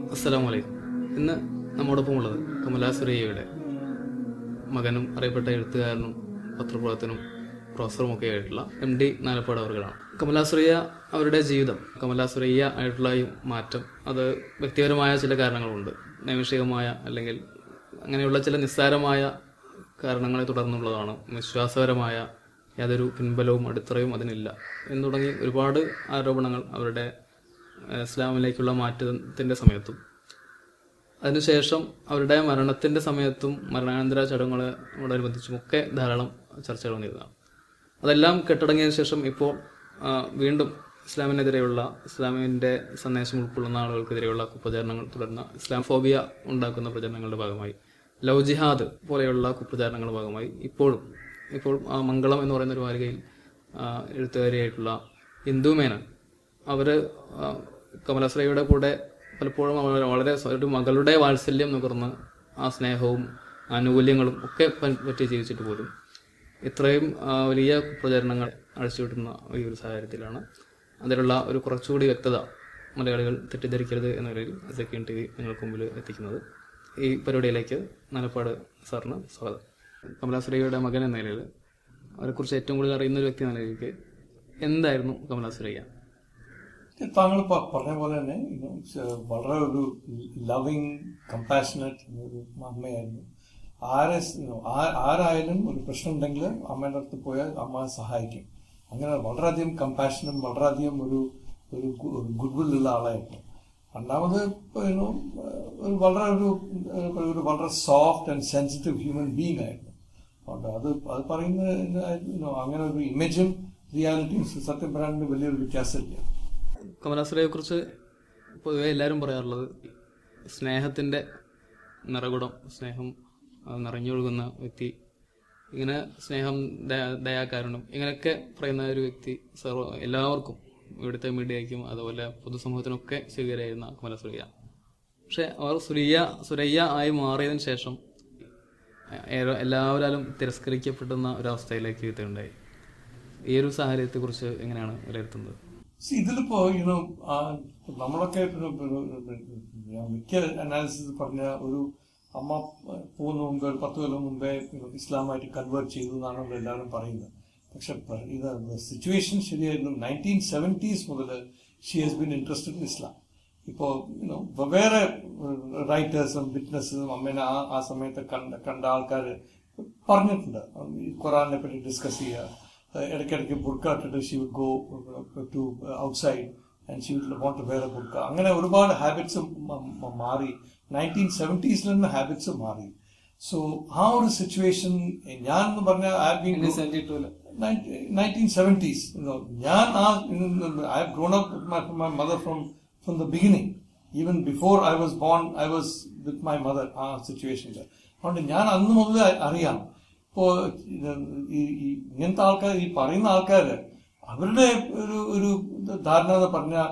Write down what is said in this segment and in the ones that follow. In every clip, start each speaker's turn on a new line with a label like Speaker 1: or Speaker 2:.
Speaker 1: അസ്സലാമു അലൈക്കും ഇന്ന് നമ്മോടൊപ്പം ഉള്ളത് കമലാ സുരയ്യയുടെ മകനും അറിയപ്പെട്ട എഴുത്തുകാരനും പത്രപ്രവർത്തനും പ്രൊഫസറും ഒക്കെ ആയിട്ടുള്ള എം ഡി നാലപ്പാട് അവർകളാണ് കമലാ സുരയ്യ അവരുടെ ജീവിതം കമലാ സുരയ്യ ആയിട്ടുള്ള ഈ മാറ്റം അത് വ്യക്തിപരമായ ചില കാരണങ്ങളുണ്ട് നൈമിഷികമായ അല്ലെങ്കിൽ അങ്ങനെയുള്ള ചില നിസ്സാരമായ കാരണങ്ങളെ തുടർന്നുള്ളതാണ് വിശ്വാസപരമായ യാതൊരു പിൻബലവും അടിത്തറയും അതിനില്ല എന്ന് തുടങ്ങി ഒരുപാട് ആരോപണങ്ങൾ അവരുടെ ഏഹ്, ഇസ്ലാമിലേക്കുള്ള മാറ്റത്തിന്റെ സമയത്തും അതിനുശേഷം അവരുടെ മരണത്തിന്റെ സമയത്തും മരണാനന്തര ചടങ്ങുകളോടനുബന്ധിച്ചും ഒക്കെ ധാരാളം ചർച്ചകൾ വന്നിരുന്നതാണ് അതെല്ലാം കെട്ടടങ്ങിയതിനു ശേഷം ഇപ്പോൾ ആ, വീണ്ടും ഇസ്ലാമിനെതിരെയുള്ള ഇസ്ലാമിന്റെ സന്ദേശം ഉൾക്കൊള്ളുന്ന ആളുകൾക്കെതിരെയുള്ള കുപ്രചാരണങ്ങൾ തുടർന്ന ഇസ്ലാം ഫോബിയ ഉണ്ടാക്കുന്ന പ്രചരണങ്ങളുടെ ഭാഗമായി ലവ് ജിഹാദ് പോലെയുള്ള കുപ്രചാരണങ്ങളുടെ ഭാഗമായി ഇപ്പോഴും ഇപ്പോൾ ആ, മംഗളം എന്ന് പറയുന്ന ഒരു വാരികയിൽ ആ, എഴുത്തുകാരിയായിട്ടുള്ള ഇന്ദു മേനൻ അവര് ആ, കമലാശ്രയുടെ കൂടെ പലപ്പോഴും അവർ വളരെ സ്വ- ഒരു മകളുടെ വാത്സല്യം നുകർന്ന് ആ സ്നേഹവും ആനുകൂല്യങ്ങളും ഒക്കെ പ- പറ്റി ജീവിച്ചിട്ട് പോലും ഇത്രയും ആ, വലിയ പ്രചരണങ്ങൾ അഴിച്ചുവിട്ടുന്ന ഈ ഒരു സാഹചര്യത്തിലാണ് അതിലുള്ള ഒരു കുറച്ചുകൂടി വ്യക്തത മലയാളികൾ തെറ്റിദ്ധരിക്കരുത് എന്ന നിലയിൽ സെക്കൻഡ് ടി വി നിങ്ങൾക്ക് മുമ്പിൽ എത്തിക്കുന്നത് ഈ പരിപാടിയിലേക്ക് നലപ്പാട് സാറിന് സ്വാഗതം കമലാസുരയ്യയുടെ മകൻ എന്ന നിലയിൽ അവരെക്കുറിച്ച് ഏറ്റവും കൂടുതൽ അറിയുന്ന ഒരു വ്യക്തി എന്ന നിലയിലേക്ക് എന്തായിരുന്നു കമലാസുരയ്യ
Speaker 2: താങ്കൾ പ- പറഞ്ഞ പോലെ തന്നെ you know, it's a വളരെ ഒരു ലവിങ് കമ്പാഷനറ്റ് ഒരു അമ്മയായിരുന്നു ആരെ സ്- you know, ആ- ആരായാലും ഒരു പ്രശ്നം ഉണ്ടെങ്കിൽ അമ്മയുടെ അടുത്ത് പോയാൽ അമ്മ സഹായിക്കും അങ്ങനെ വളരെയധികം കമ്പാഷനും വളരെയധികം ഒരു ഒരു ഗുഡ് വിൽ ഉള്ള ആളായിരുന്നു രണ്ടാമത് ഇപ്പൊ, you know, ഒരു വളരെ ഒരു ഒരു വളരെ soft and sensitive human being ആയിരുന്നു അതുകൊണ്ട് അത് അത് പറയുന്ന you know, അങ്ങനെ ഒരു ഇമേജും റിയാലിറ്റിയും സത്യം പറയാണ്ട് വലിയൊരു വ്യത്യാസമില്ല
Speaker 1: കമലാസുരയെ കുറിച്ച് പൊതുവെ എല്ലാവരും പറയാറുള്ളത് സ്നേഹത്തിന്റെ നിറകുടം സ്നേഹം ആ, നിറഞ്ഞൊഴുകുന്ന വ്യക്തി ഇങ്ങനെ സ്നേഹം ദയ- ദയാകാരുണ്യം ഇങ്ങനെയൊക്കെ പറയുന്ന ഒരു വ്യക്തി സർവ എല്ലാവർക്കും ഇവിടുത്തെ മീഡിയയ്ക്കും അതുപോലെ പൊതുസമൂഹത്തിനൊക്കെ സ്വീകാര്യായിരുന്ന കമലസുരയ്യ പക്ഷെ അവർ സുരയ്യ സുരയ്യ ആയി മാറിയതിനു ശേഷം ഏറെ- എല്ലാവരാലും തിരസ്കരിക്കപ്പെടുന്ന ഒരവസ്ഥയിലേക്ക് എത്തുകയുണ്ടായി ഈ ഒരു സാഹചര്യത്തെക്കുറിച്ച് എങ്ങനെയാണ് വിലയിരുത്തുന്നത്
Speaker 2: See, ഇതിലിപ്പോ യുനോ നമ്മളൊക്കെ പിന്നെ പിന്നെ ഞാൻ മിക്ക അനാലിസിസ് പറഞ്ഞ ഒരു അമ്മ പോകുന്ന മുമ്പേ ഒരു പത്ത് കൊല്ലം മുമ്പേ പിന്നെ ഇസ്ലാമായിട്ട് കൺവേർട്ട് ചെയ്തു എന്നാണ് എല്ലാവരും പറയുന്നത് പക്ഷെ പ- ഇത് സിറ്റുവേഷൻ ശരിയായിരുന്നു നയൻറ്റീൻ സെവൻറ്റീസ് മുതൽ she has been interested in Islam ഇപ്പോൾ യുനോ വേറെ റൈറ്റേഴ്സും വിറ്റ്നസ്സും അമ്മേനെ ആ ആ സമയത്ത് കണ്ട കണ്ട ആൾക്കാർ പറഞ്ഞിട്ടുണ്ട് ഈ ഖുറാനെ പറ്റി ഡിസ്കസ് ചെയ്യുക Uh, ഇടയ്ക്കിടയ്ക്ക് ബുർക്ക ഇട്ടിട്ട് she would go to outside and she would want to wear a burqa അങ്ങനെ ഒരുപാട് ഹാബിറ്റ്സ് മാറി നയൻറ്റീൻ സെവൻറ്റീസിൽ നിന്ന് ഹാബിറ്റ്സ് മാറി സോ ആ ഒരു സിറ്റുവേഷൻ ഞാൻ എന്ന് പറഞ്ഞാൽ ഐ ബീൻ
Speaker 1: സെവൻറ്റി ടൂല്
Speaker 2: നയൻറ്റീൻ സെവൻറ്റീസ് ഞാൻ ആ I have grown up my mother from from the beginning even before I was born I was with my mother ആ സിറ്റുവേഷനിൽ അതുകൊണ്ട് ഞാൻ അന്ന് മുതൽ അറിയാം ഇപ്പോ ഇത് ഈ ഈ ഇങ്ങനത്തെ ആൾക്കാർ ഈ പറയുന്ന ആൾക്കാർ അവരുടെ ഒരു ഒരു ധാരണ എന്ന് പറഞ്ഞാൽ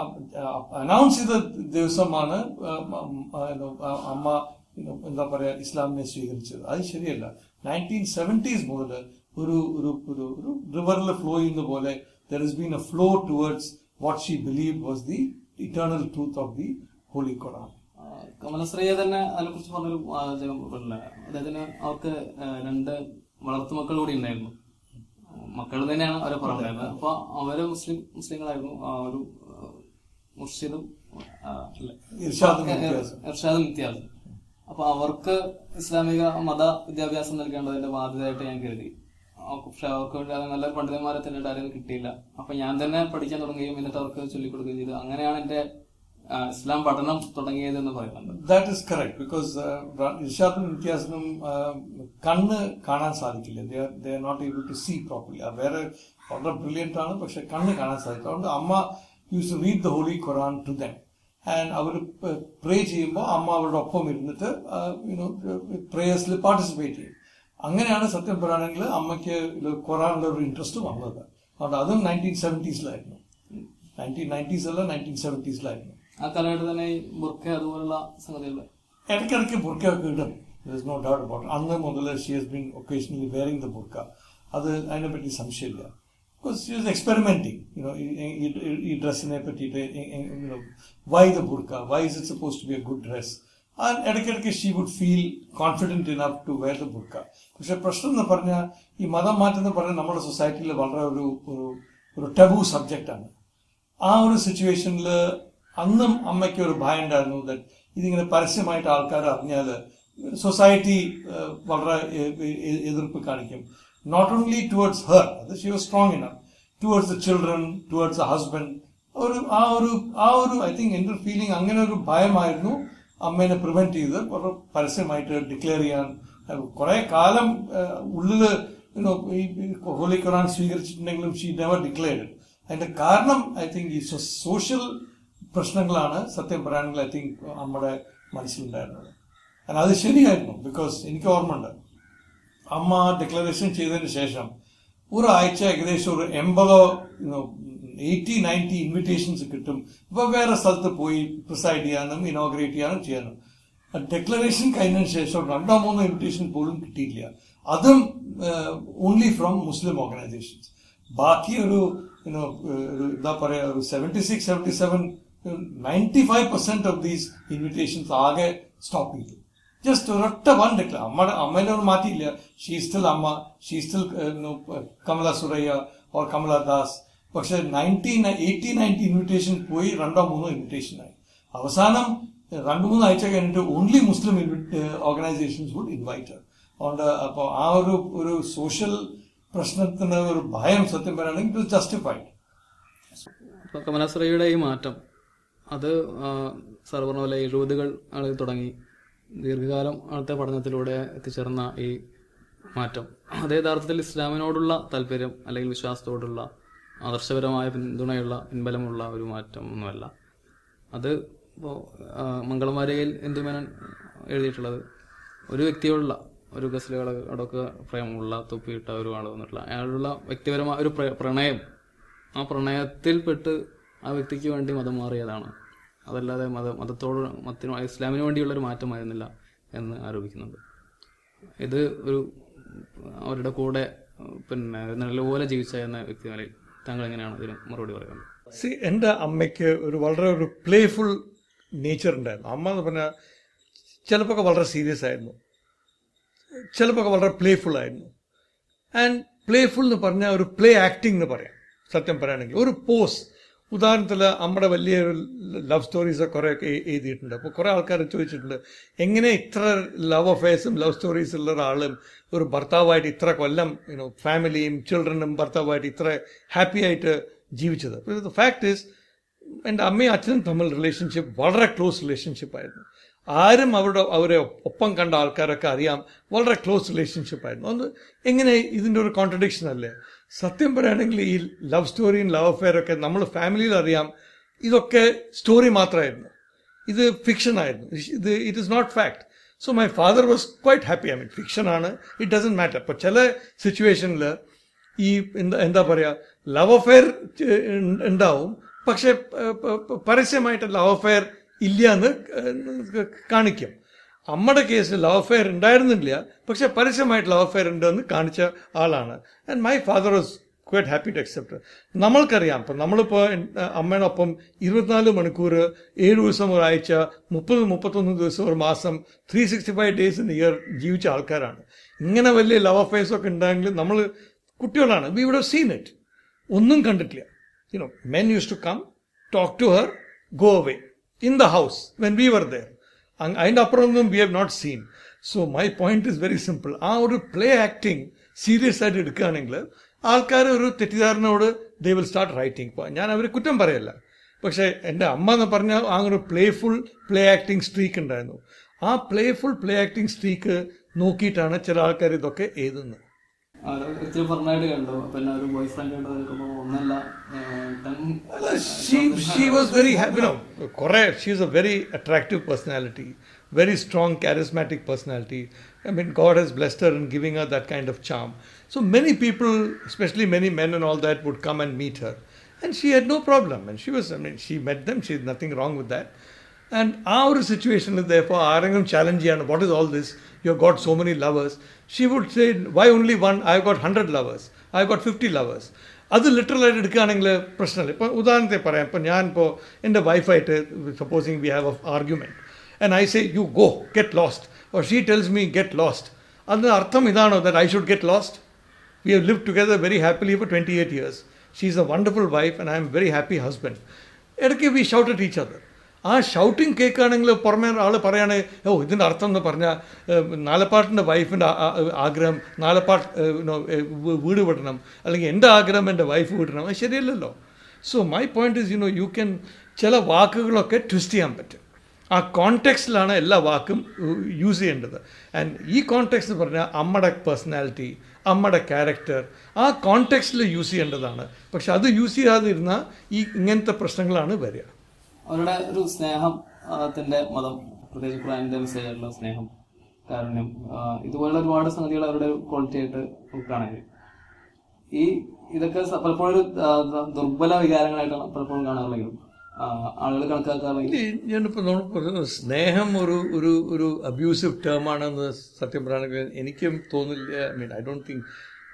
Speaker 2: അനൗൺസ് ചെയ്ത ദിവസമാണ് ആ, ആ, ആ, അമ്മ എന്താ പറയാ ഇസ്ലാമിനെ സ്വീകരിച്ചത് അത് ശരിയല്ല നയൻറ്റീൻ സെവൻറ്റീസ് മുതൽ ഒരു ഒരു ഒരു ഒരു റിവറിൽ ഫ്ലോ ചെയ്യുന്ന പോലെ there is been a flow towards what she believe was the eternal truth of the holy Quran
Speaker 1: കമലശ്രീയെ തന്നെ അതിനെ കുറിച്ച് പറഞ്ഞൊരു വാചകം പറഞ്ഞില്ല അദ്ദേഹത്തിന് അവർക്ക് ആ, രണ്ട് വളർത്തുമക്കൾ കൂടി ഉണ്ടായിരുന്നു മക്കൾ തന്നെയാണ് അവരെ പറഞ്ഞിരുന്നത് അപ്പൊ അവര് മുസ്ലിം മുസ്ലിങ്ങളായിരുന്നു ആ ഒരു ആ, മുർഷിദും ആ, അല്ല.
Speaker 2: ഇർഷാദും
Speaker 1: ആ,
Speaker 2: ഇംതിയാസും.
Speaker 1: ഇർഷാദും ഇംതിയാസും അപ്പൊ അവർക്ക് ഇസ്ലാമിക മത വിദ്യാഭ്യാസം നൽകേണ്ടതിന്റെ ബാധ്യതയായിട്ട് ഞാൻ കരുതി ആ, പക്ഷെ അവർക്ക് വേണ്ടി അത് നല്ല പണ്ഡിതന്മാരെ തന്നെ ആരെയും കിട്ടിയില്ല അപ്പൊ ഞാൻ തന്നെ പഠിക്കാൻ തുടങ്ങുകയും എന്നിട്ട് അവർക്ക് ചൊല്ലിക്കൊടുക്കുകയും ചെയ്തു അങ്ങനെയാണ് എന്റെ ആ, ഇസ്ലാം പഠനം തുടങ്ങിയത് എന്ന് പറയുന്നുണ്ട്
Speaker 2: ദാറ്റ് ഇസ് കറക്റ്റ് ബിക്കോസ് ഇർഷാദും ഇംതിയാസിനും കണ്ണ് കാണാൻ സാധിക്കില്ല they are not able to see properly വേറെ വളരെ ബ്രില്യൻ്റ് ആണ് പക്ഷെ കണ്ണ് കാണാൻ സാധിക്കും അതുകൊണ്ട് amma use to read the holy Quran to them and അവർ പ്രേ ചെയ്യുമ്പോൾ അമ്മ അവരുടെ ഒപ്പം ഇരുന്നിട്ട് യുനോ പ്രേയേഴ്സിൽ പാർട്ടിസിപ്പേറ്റ് ചെയ്യും അങ്ങനെയാണ് സത്യം പറയുകയാണെങ്കിൽ അമ്മയ്ക്ക് ഇത് ഖുറാനിലെ ഒരു ഇൻട്രസ്റ്റ് വന്നത് അതുകൊണ്ട് അതും നയൻറ്റീൻ സെവൻറ്റീസിലായിരുന്നു നയൻറ്റീൻ നയൻറ്റീസ് അല്ല നയൻറ്റീൻ സെവൻറ്റീസിലായിരുന്നു
Speaker 1: ആ കാലഘട്ടത്തിൽ തന്നെ ഈ ബുർക്ക അതുപോലുള്ള സംഗതികൾ
Speaker 2: ഇടയ്ക്കിടയ്ക്ക് ബുർക്കയൊക്കെ ഇടും ദർ നോ ഡൗട്ട് അബൌട്ട് അന്ന് മുതൽ she has been occasionally wearing the burqa അത് അതിനെപ്പറ്റി സംശയമില്ല because she was experimenting, you know, ഈ- ഈ- ഈ- ഈ ഡ്രസ്സിനെ പറ്റിയിട്ട് you know, why the burqa, why is it supposed to be a good dress? And ഇടയ്ക്കിടയ്ക്ക് she would feel confident enough to wear the burqa പക്ഷെ പ്രശ്നം എന്ന് പറഞ്ഞാൽ ഈ മതം മാറ്റം എന്ന് പറഞ്ഞാൽ നമ്മുടെ സൊസൈറ്റിയിൽ വളരെ ഒരു ഒരു ഒരു ടബു സബ്ജക്റ്റാണ് ആ ഒരു സിറ്റുവേഷനിൽ അന്നും അമ്മയ്ക്ക് ഒരു ഭയം ഉണ്ടായിരുന്നു ദറ്റ് ഇതിങ്ങനെ പരസ്യമായിട്ട് ആൾക്കാർ അറിഞ്ഞാൽ സൊസൈറ്റി വളരെ എ- എ- എതിർപ്പ് കാണിക്കും നോട്ട് ഓൺലി ടുവേർഡ്സ് ഹെർ അത് she was strong enough towards the children towards the husband ഒരു ആ ഒരു ആ ഒരു ഐ തിങ്ക് എൻ്റെ ഒരു ഫീലിംഗ് അങ്ങനെ ഒരു ഭയമായിരുന്നു അമ്മേനെ പ്രിവെന്റ് ചെയ്ത് കുറെ പരസ്യമായിട്ട് ഡിക്ലെയർ ചെയ്യാൻ കുറെ കാലം ഏഹ്, ഉള്ളില് യുനോ ഈ ഹോലി ഖുറാൻ സ്വീകരിച്ചിട്ടുണ്ടെങ്കിലും ഷീ നെവർ ഡിക്ലെയർഡ് അതിന്റെ കാരണം ഐ തിങ്ക് ഈ സോഷ്യൽ പ്രശ്നങ്ങളാണ് സത്യം പറയുകയാണെങ്കിൽ ഐ തിങ്ക് നമ്മുടെ മനസ്സിലുണ്ടായിരുന്നത് കാരണം അത് ശരിയായിരുന്നു ബിക്കോസ് എനിക്ക് ഓർമ്മയുണ്ട് അമ്മ ഡിക്ലറേഷൻ ചെയ്തതിന് ശേഷം ഒരാഴ്ച ഏകദേശം ഒരു എൺപതോ എയ്റ്റി നയൻറ്റി ഇൻവിറ്റേഷൻസ് കിട്ടും ഇപ്പൊ വേറെ സ്ഥലത്ത് പോയി പ്രിസൈഡ് ചെയ്യാനും ഇനോഗ്രേറ്റ് ചെയ്യാനും ചെയ്യാനും ഡിക്ലറേഷൻ കഴിഞ്ഞതിന് ശേഷം രണ്ടോ മൂന്നോ ഇൻവിറ്റേഷൻ പോലും കിട്ടിയില്ല അതും ഓൺലി ഫ്രം മുസ്ലിം ഓർഗനൈസേഷൻസ് ബാക്കി ഒരു യുനോ ഒരു എന്താ പറയാ ഒരു seventy six seventy seven ninety five percent of these invitations ആകെ സ്റ്റോപ്പ് ചെയ്തു ജസ്റ്റ് ഒരൊറ്റ വൺ ഡിക്ലർ അമ്മയുടെ അമ്മേനെ ഒന്നും മാറ്റിയില്ല she still amma she still Kamala Suraiyya or Kamala Das പക്ഷെ നയൻറ്റീൻ എയ്റ്റി നയൻറ്റി ഇൻവിറ്റേഷൻ പോയി രണ്ടോ മൂന്നോ ഇൻവിറ്റേഷൻ ആയി അവസാനം രണ്ടു മൂന്ന് ആഴ്ച കഴിഞ്ഞിട്ട് only Muslim organisations would invite അതുകൊണ്ട് അപ്പോൾ ആ ഒരു ഒരു സോഷ്യൽ പ്രശ്നത്തിന് ഒരു ഭയം സത്യം പറയുകയാണെങ്കിൽ ഇറ്റ് ജസ്റ്റിഫൈഡ്
Speaker 1: ഇപ്പോൾ കമലാശ്രയുടെ ഈ മാറ്റം അത് സാർ പറഞ്ഞ പോലെ എഴുപതുകൾ ആളുകൾ തുടങ്ങി ദീർഘകാലം അവിടുത്തെ പഠനത്തിലൂടെ എത്തിച്ചേർന്ന ഈ മാറ്റം അത് യഥാർത്ഥത്തിൽ ഇസ്ലാമിനോടുള്ള താല്പര്യം അല്ലെങ്കിൽ വിശ്വാസത്തോടുള്ള ആദർശപരമായ പിന്തുണയുള്ള പിൻബലമുള്ള ഒരു മാറ്റം ഒന്നുമല്ല അത് ഇപ്പോൾ മംഗളമാരയിൽ എന്തുമേനൻ എഴുതിയിട്ടുള്ളത് ഒരു വ്യക്തിയോടുള്ള ഒരു ഗസലുകളോടൊക്കെ പ്രേമമുള്ള തൊപ്പിയിട്ട ഒരു ആൾ എന്നുള്ള അയാളുള്ള വ്യക്തിപരമായ ഒരു പ്ര- പ്രണയം ആ പ്രണയത്തിൽപ്പെട്ട് ആ വ്യക്തിക്ക് വേണ്ടി മതം മാറിയതാണ് അതല്ലാതെ മത മതത്തോട് മതത്തിനു ഇസ്ലാമിന് വേണ്ടിയുള്ള ഒരു മാറ്റമായിരുന്നില്ല എന്ന് ആരോപിക്കുന്നുണ്ട് ഇത് ഒരു അവരുടെ കൂടെ പിന്നെ നല്ലപോലെ ജീവിച്ച എന്ന വ്യക്തി നിലയിൽ താങ്കൾ എങ്ങനെയാണ് ഇതിന് മറുപടി പറയുന്നത്
Speaker 2: സി എൻ്റെ അമ്മയ്ക്ക് ഒരു വളരെ ഒരു പ്ലേഫുൾ നേച്ചർ ഉണ്ടായിരുന്നു അമ്മ എന്ന് പറഞ്ഞാൽ ചിലപ്പോൾ വളരെ സീരിയസ് ആയിരുന്നു ചിലപ്പോൾ വളരെ പ്ലേഫുൾ ആയിരുന്നു ആൻഡ് പ്ലേഫുൾ എന്ന് പറഞ്ഞാൽ ഒരു പ്ലേ ആക്ടിംഗ് എന്ന് പറയാം സത്യം പറയുകയാണെങ്കിൽ ഒരു പോസ് ഉദാഹരണത്തിൽ നമ്മുടെ വലിയ ലവ് സ്റ്റോറീസ് കുറേയൊക്കെ എ- എഴുതിയിട്ടുണ്ട് അപ്പോൾ കുറേ ആൾക്കാർ ചോദിച്ചിട്ടുണ്ട് എങ്ങനെ ഇത്ര ലവ് അഫെയർസും ലവ് സ്റ്റോറീസ് ഉള്ള ഒരാളും ഒരു ഭർത്താവായിട്ട് ഇത്ര കൊല്ലം യുനോ ഫാമിലിയും ചിൽഡ്രനും ഭർത്താവായിട്ട് ഇത്ര ഹാപ്പി ആയിട്ട് ജീവിച്ചത് ഫാക്ട് ഈസ് എൻ്റെ അമ്മയും അച്ഛനും തമ്മിൽ റിലേഷൻഷിപ്പ് വളരെ ക്ലോസ് റിലേഷൻഷിപ്പ് ആയിരുന്നു ആരും അവരുടെ അവരെ ഒപ്പം കണ്ട ആൾക്കാരൊക്കെ അറിയാം വളരെ ക്ലോസ് റിലേഷൻഷിപ്പ് ആയിരുന്നു അത് എങ്ങനെ ഇതിൻ്റെ ഒരു കോൺട്രഡിക്ഷൻ അല്ലേ സത്യം പറയുകയാണെങ്കിൽ ഈ ലവ് സ്റ്റോറിയും ലവ് അഫെയർ ഒക്കെ നമ്മൾ ഫാമിലിയിൽ അറിയാം ഇതൊക്കെ സ്റ്റോറി മാത്രമായിരുന്നു ഇത് ഫിക്ഷൻ ആയിരുന്നു ഇത് it is not fact so my father was quite happy I mean fiction ആണ് ഇറ്റ് ഡസൻ മാറ്റർ അപ്പോൾ ചില സിറ്റുവേഷനിൽ ഈ എന്താ എന്താ പറയുക ലവ് അഫെയർ ഉണ്ടാവും പക്ഷെ പ- പ- പ- പരസ്യമായിട്ട് ലവ് അഫെയർ ഇല്ല എന്ന് ക- കാണിക്കും അമ്മയുടെ കേസിൽ ലവ് അഫെയർ ഉണ്ടായിരുന്നില്ല പക്ഷെ പരസ്യമായിട്ട് ലവ് അഫെയർ ഉണ്ടെന്ന് കാണിച്ച ആളാണ് and my father was quite happy to accept നമ്മൾക്കറിയാം ഇപ്പം നമ്മളിപ്പോൾ അമ്മയോടൊപ്പം ഇരുപത്തിനാല് മണിക്കൂർ ഏഴ് ദിവസം ഒരാഴ്ച മുപ്പത് മുപ്പത്തൊന്ന് ദിവസം ഒരു മാസം three sixty five days in year ജീവിച്ച ആൾക്കാരാണ് ഇങ്ങനെ വലിയ ലവ് അഫെയർസ് ഒക്കെ ഉണ്ടെങ്കിൽ നമ്മൾ കുട്ടികളാണ് വി വുഡ് സീൻ ഇറ്റ് ഒന്നും കണ്ടിട്ടില്ല you know men use to come talk to her go away in the house when we were there അതിൻ്റെ അപ്പുറമൊന്നും we have not seen so my point is very simple ആ ഒരു play acting serious ആയിട്ട് എടുക്കുകയാണെങ്കിൽ ആൾക്കാർ ഒരു തെറ്റിദ്ധാരണയോട് ദേ വിൽ സ്റ്റാർട്ട് റൈറ്റിംഗ് ഞാൻ അവരെ കുറ്റം പറയല്ല പക്ഷേ എൻ്റെ അമ്മ എന്ന് പറഞ്ഞാൽ ആ ഒരു പ്ലേഫുൾ പ്ലേ ആക്ടിങ് സ്ട്രീക്ക് ഉണ്ടായിരുന്നു ആ പ്ലേഫുൾ പ്ലേ ആക്ടിങ് സ്ട്രീക്ക് നോക്കിയിട്ടാണ് ചില ആൾക്കാർ ഇതൊക്കെ എഴുതുന്നത്
Speaker 1: വ്യക്തി പറഞ്ഞായിട്ട് കണ്ടു പിന്നെ ഒരു ബോയ് ഫ്രണ്ട് ആയിട്ട് നിൽക്കുമ്പോൾ ഒന്നല്ല
Speaker 2: she she was very happy. You know, correct. She's a very attractive personality, very strong, charismatic personality. I mean, God has blessed her in giving her that kind of charm. So many people, especially many men and all that, would come and meet her, and she had no problem. And she was, I mean, she met them. She's nothing wrong with that. And our situation is therefore ആരെങ്കിലും challenge ചെയ്യാൻ what is all this? You have got so many lovers. She would say, why only one? I've got 100 lovers. I've got 50 lovers. അത് ലിറ്ററലായിട്ട് എടുക്കുകയാണെങ്കിൽ പ്രശ്നമില്ല ഇപ്പോൾ ഉദാഹരണത്തെ പറയാം ഇപ്പോൾ ഞാൻ ഇപ്പോൾ എൻ്റെ വൈഫായിട്ട് supposing we have a argument and I say you go get lost or she tells me get lost അതിന് അർത്ഥം ഇതാണോ that I should get lost We have lived together very happily for 28 years. She's a wonderful wife and I am a very happy husband. ഇടയ്ക്ക് we shout at each other ആ shouting കേൾക്കുകയാണെങ്കിൽ പുറമേ ആൾ പറയാണ് ഓ ഇതിൻ്റെ അർത്ഥം എന്ന് പറഞ്ഞാൽ നാലപ്പാട്ടിൻ്റെ വൈഫിൻ്റെ ആഗ്രഹം നാലപ്പാട്ട് വീട് വിടണം അല്ലെങ്കിൽ എൻ്റെ ആഗ്രഹം എൻ്റെ വൈഫ് വിടണം അത് ശരിയല്ലല്ലോ so my point is you know you can ചില വാക്കുകളൊക്കെ ട്വിസ്റ്റ് ചെയ്യാൻ പറ്റും ആ കോണ്ടെക്സ്റ്റിലാണ് എല്ലാ വാക്കും യൂസ് ചെയ്യേണ്ടത് ആൻഡ് ഈ കോണ്ടെക്സ്റ്റ് എന്ന് പറഞ്ഞാൽ അമ്മയുടെ പേഴ്സണാലിറ്റി അമ്മയുടെ ക്യാരക്ടർ ആ കോണ്ടെക്സ്റ്റിൽ യൂസ് ചെയ്യേണ്ടതാണ് പക്ഷെ അത് യൂസ് ചെയ്യാതിരുന്നാൽ ഈ ഇങ്ങനത്തെ പ്രശ്നങ്ങളാണ് വരിക
Speaker 1: അവരുടെ ഒരു സ്നേഹം ത്തിന്റെ മതം പ്രത്യേകിച്ച് ഖുറാനിന്റെ മെസ്സേജ് ആയിട്ടുള്ള സ്നേഹം കാരുണ്യം ആ, ഇതുപോലുള്ള ഒരുപാട് സംഗതികൾ അവരുടെ ക്വാളിറ്റി ആയിട്ട് നമുക്ക് കാണാൻ കഴിയും ഈ ഇതൊക്കെ സ- പലപ്പോഴും ഒരു ആ, ദ- ദുർബല വികാരങ്ങളായിട്ടാണ് പലപ്പോഴും കാണാറുള്ളെങ്കിലും ആ, ആളുകൾ കണക്കാക്കാറുണ്ടെങ്കിൽ
Speaker 2: ഈ ഞാനിപ്പോൾ നമ്മൾ പറഞ്ഞത് സ്നേഹം ഒരു ഒരു ഒരു അബ്യൂസീവ് ടേമാണെന്ന് സത്യം പറയുകയാണെങ്കിൽ എനിക്കും തോന്നില്ല I mean I don't think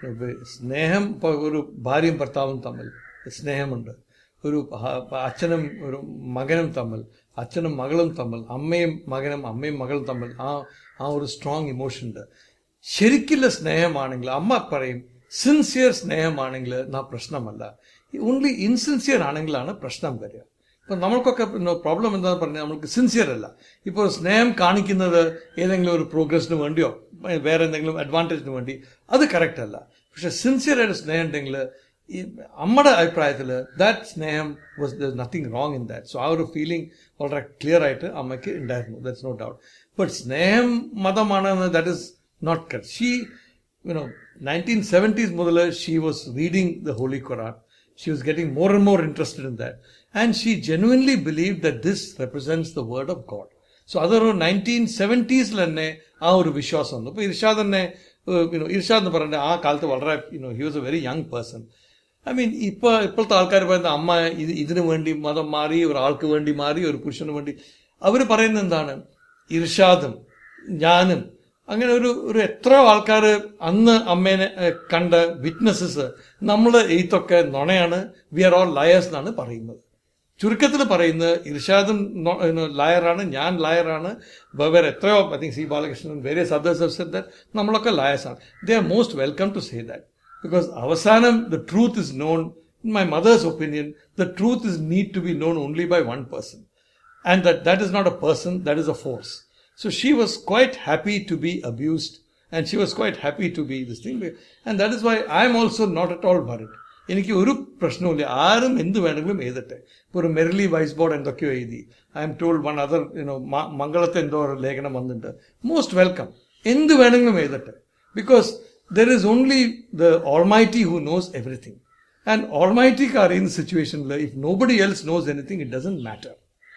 Speaker 2: സ്നേഹം ഇപ്പോൾ ഒരു ഭാര്യയും ഭർത്താവും തമ്മിൽ സ്നേഹമുണ്ട് ഒരു ഹ- അച്ഛനും ഒരു മകനും തമ്മിൽ അച്ഛനും മകളും തമ്മിൽ അമ്മയും മകനും അമ്മയും മകളും തമ്മിൽ ആ ആ ഒരു സ്ട്രോങ് ഇമോഷൻ ഉണ്ട് ശരിക്കുള്ള സ്നേഹമാണെങ്കിൽ അമ്മ പറയും സിൻസിയർ സ്നേഹമാണെങ്കിൽ നാ പ്രശ്നമല്ല ഓൺലി ഇൻസിൻസിയർ ആണെങ്കിലാണ് പ്രശ്നം വരിക ഇപ്പം നമ്മൾക്കൊക്കെ പ്രോബ്ലം എന്താണെന്ന് പറഞ്ഞാൽ നമുക്ക് സിൻസിയർ അല്ല ഇപ്പോൾ സ്നേഹം കാണിക്കുന്നത് ഏതെങ്കിലും ഒരു പ്രോഗ്രസിന് വേണ്ടിയോ വേറെ എന്തെങ്കിലും അഡ്വാൻറ്റേജിന് വേണ്ടി അത് കറക്റ്റ് അല്ല പക്ഷെ സിൻസിയർ ആയിട്ട് സ്നേഹം ഉണ്ടെങ്കിൽ ഈ അമ്മയുടെ അഭിപ്രായത്തിൽ ദാറ്റ് സ്നേഹം was nothing wrong in that so ആ ഒരു ഫീലിംഗ് വളരെ ക്ലിയർ ആയിട്ട് അമ്മയ്ക്ക് ഉണ്ടായിരുന്നു ദാറ്റ്സ് നോ ഡൗട്ട് ബട്ട് സ്നേഹം മതമാണെന്ന് that is not correct she you know, 1970s മുതൽ she was reading the Holy Quran. She was getting more and more interested in that. And she genuinely believed that this represents the word of God. So അതൊരു nineteen സെവൻറ്റീസിൽ തന്നെ ആ ഒരു വിശ്വാസം വന്നു ഇപ്പോൾ ഇർഷാദ് തന്നെ യുനോ ഇർഷാദ് എന്ന് പറഞ്ഞാൽ ആ കാലത്ത് വളരെ you know he was a very young person I mean ഇപ്പോൾ ഇപ്പോഴത്തെ ആൾക്കാർ പറയുന്ന അമ്മ ഇത് ഇതിനു വേണ്ടി മതം മാറി ഒരാൾക്ക് വേണ്ടി മാറി ഒരു പുരുഷന് വേണ്ടി അവർ പറയുന്നത് എന്താണ് ഇർഷാദും ഞാനും അങ്ങനെ ഒരു ഒരു എത്രയോ ആൾക്കാർ അന്ന് അമ്മേനെ ഏഹ്, കണ്ട വിറ്റ്നസ്സസ് നമ്മൾ എയ്ത്തൊക്കെ നുണയാണ് വി ആർ ഓൾ ലയേഴ്സ് എന്നാണ് പറയുന്നത് ചുരുക്കത്തിൽ പറയുന്നത് ഇർഷാദും ലയറാണ് ഞാൻ ലയറാണ് വേറെ എത്രയോ I think C Balakrishnan various others that നമ്മളൊക്കെ ലയേഴ്സാണ് they are most welcome to say that because അവസാനം the truth is known in my mother's opinion the truth is need to be known only by one person and that that is not a person that is a force so she was quite happy to be abused and she was quite happy to be this thing and that is why i am also not at all worried എനിക്ക് ഒരു പ്രശ്നവുമില്ല ആരും എന്ത് വേണമെങ്കിലും എഴുതട്ടെ ഇപ്പോൾ ഒരു merrily vice ബോർഡ് എന്തൊക്കെയോ എഴുതി I am told one other you know മംഗളത്തെ എന്തോ ഒരു ലേഖനം വന്നിട്ടുണ്ട് മോസ്റ്റ് വെൽക്കം എന്ത് വേണമെങ്കിലും എഴുതട്ടെ because there is only the almighty who knows everything and ഓൾമൈറ്റിക്ക് അറിയുന്ന സിറ്റുവേഷനിൽ if nobody else knows anything it doesn't matter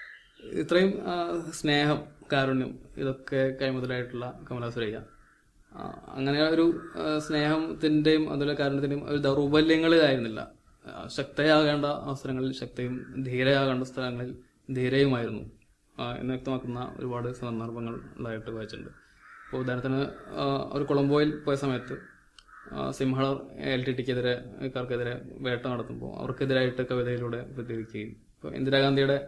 Speaker 1: ഇത്രയും ആ, സ്നേഹം കാരുണ്യം ഇതൊക്കെ കൈമുതലായിട്ടുള്ള കമലാസുരയ്യ ആ, അങ്ങനെ ഒരു ആ, സ്നേഹത്തിന്റെയും അതുപോലെ കാരുണ്യത്തിന്റെയും ഒരു ദൗർബല്യങ്ങളിലായിരുന്നില്ല ആ, ശക്തയാകേണ്ട അവസരങ്ങളിൽ ശക്തയും ധീരയാകേണ്ട സ്ഥലങ്ങളിൽ ധീരയുമായിരുന്നു ആ, എന്ന് വ്യക്തമാക്കുന്ന ഒരുപാട് സന്ദർഭങ്ങൾ ഉള്ളതായിട്ട് വായിച്ചിട്ടുണ്ട് ഇപ്പോൾ ഉദാഹരണത്തിന് ആ, ഒരു കൊളംബോയിൽ പോയ സമയത്ത് ആ, സിംഹളർ എൽ ടി ടിക്കെതിരെ കാർക്കെതിരെ വേട്ട നടത്തുമ്പോൾ അവർക്കെതിരായിട്ട് കവിതയിലൂടെ പ്രതികരിക്കുകയും ഇപ്പോൾ ഇന്ദിരാഗാന്ധിയുടെ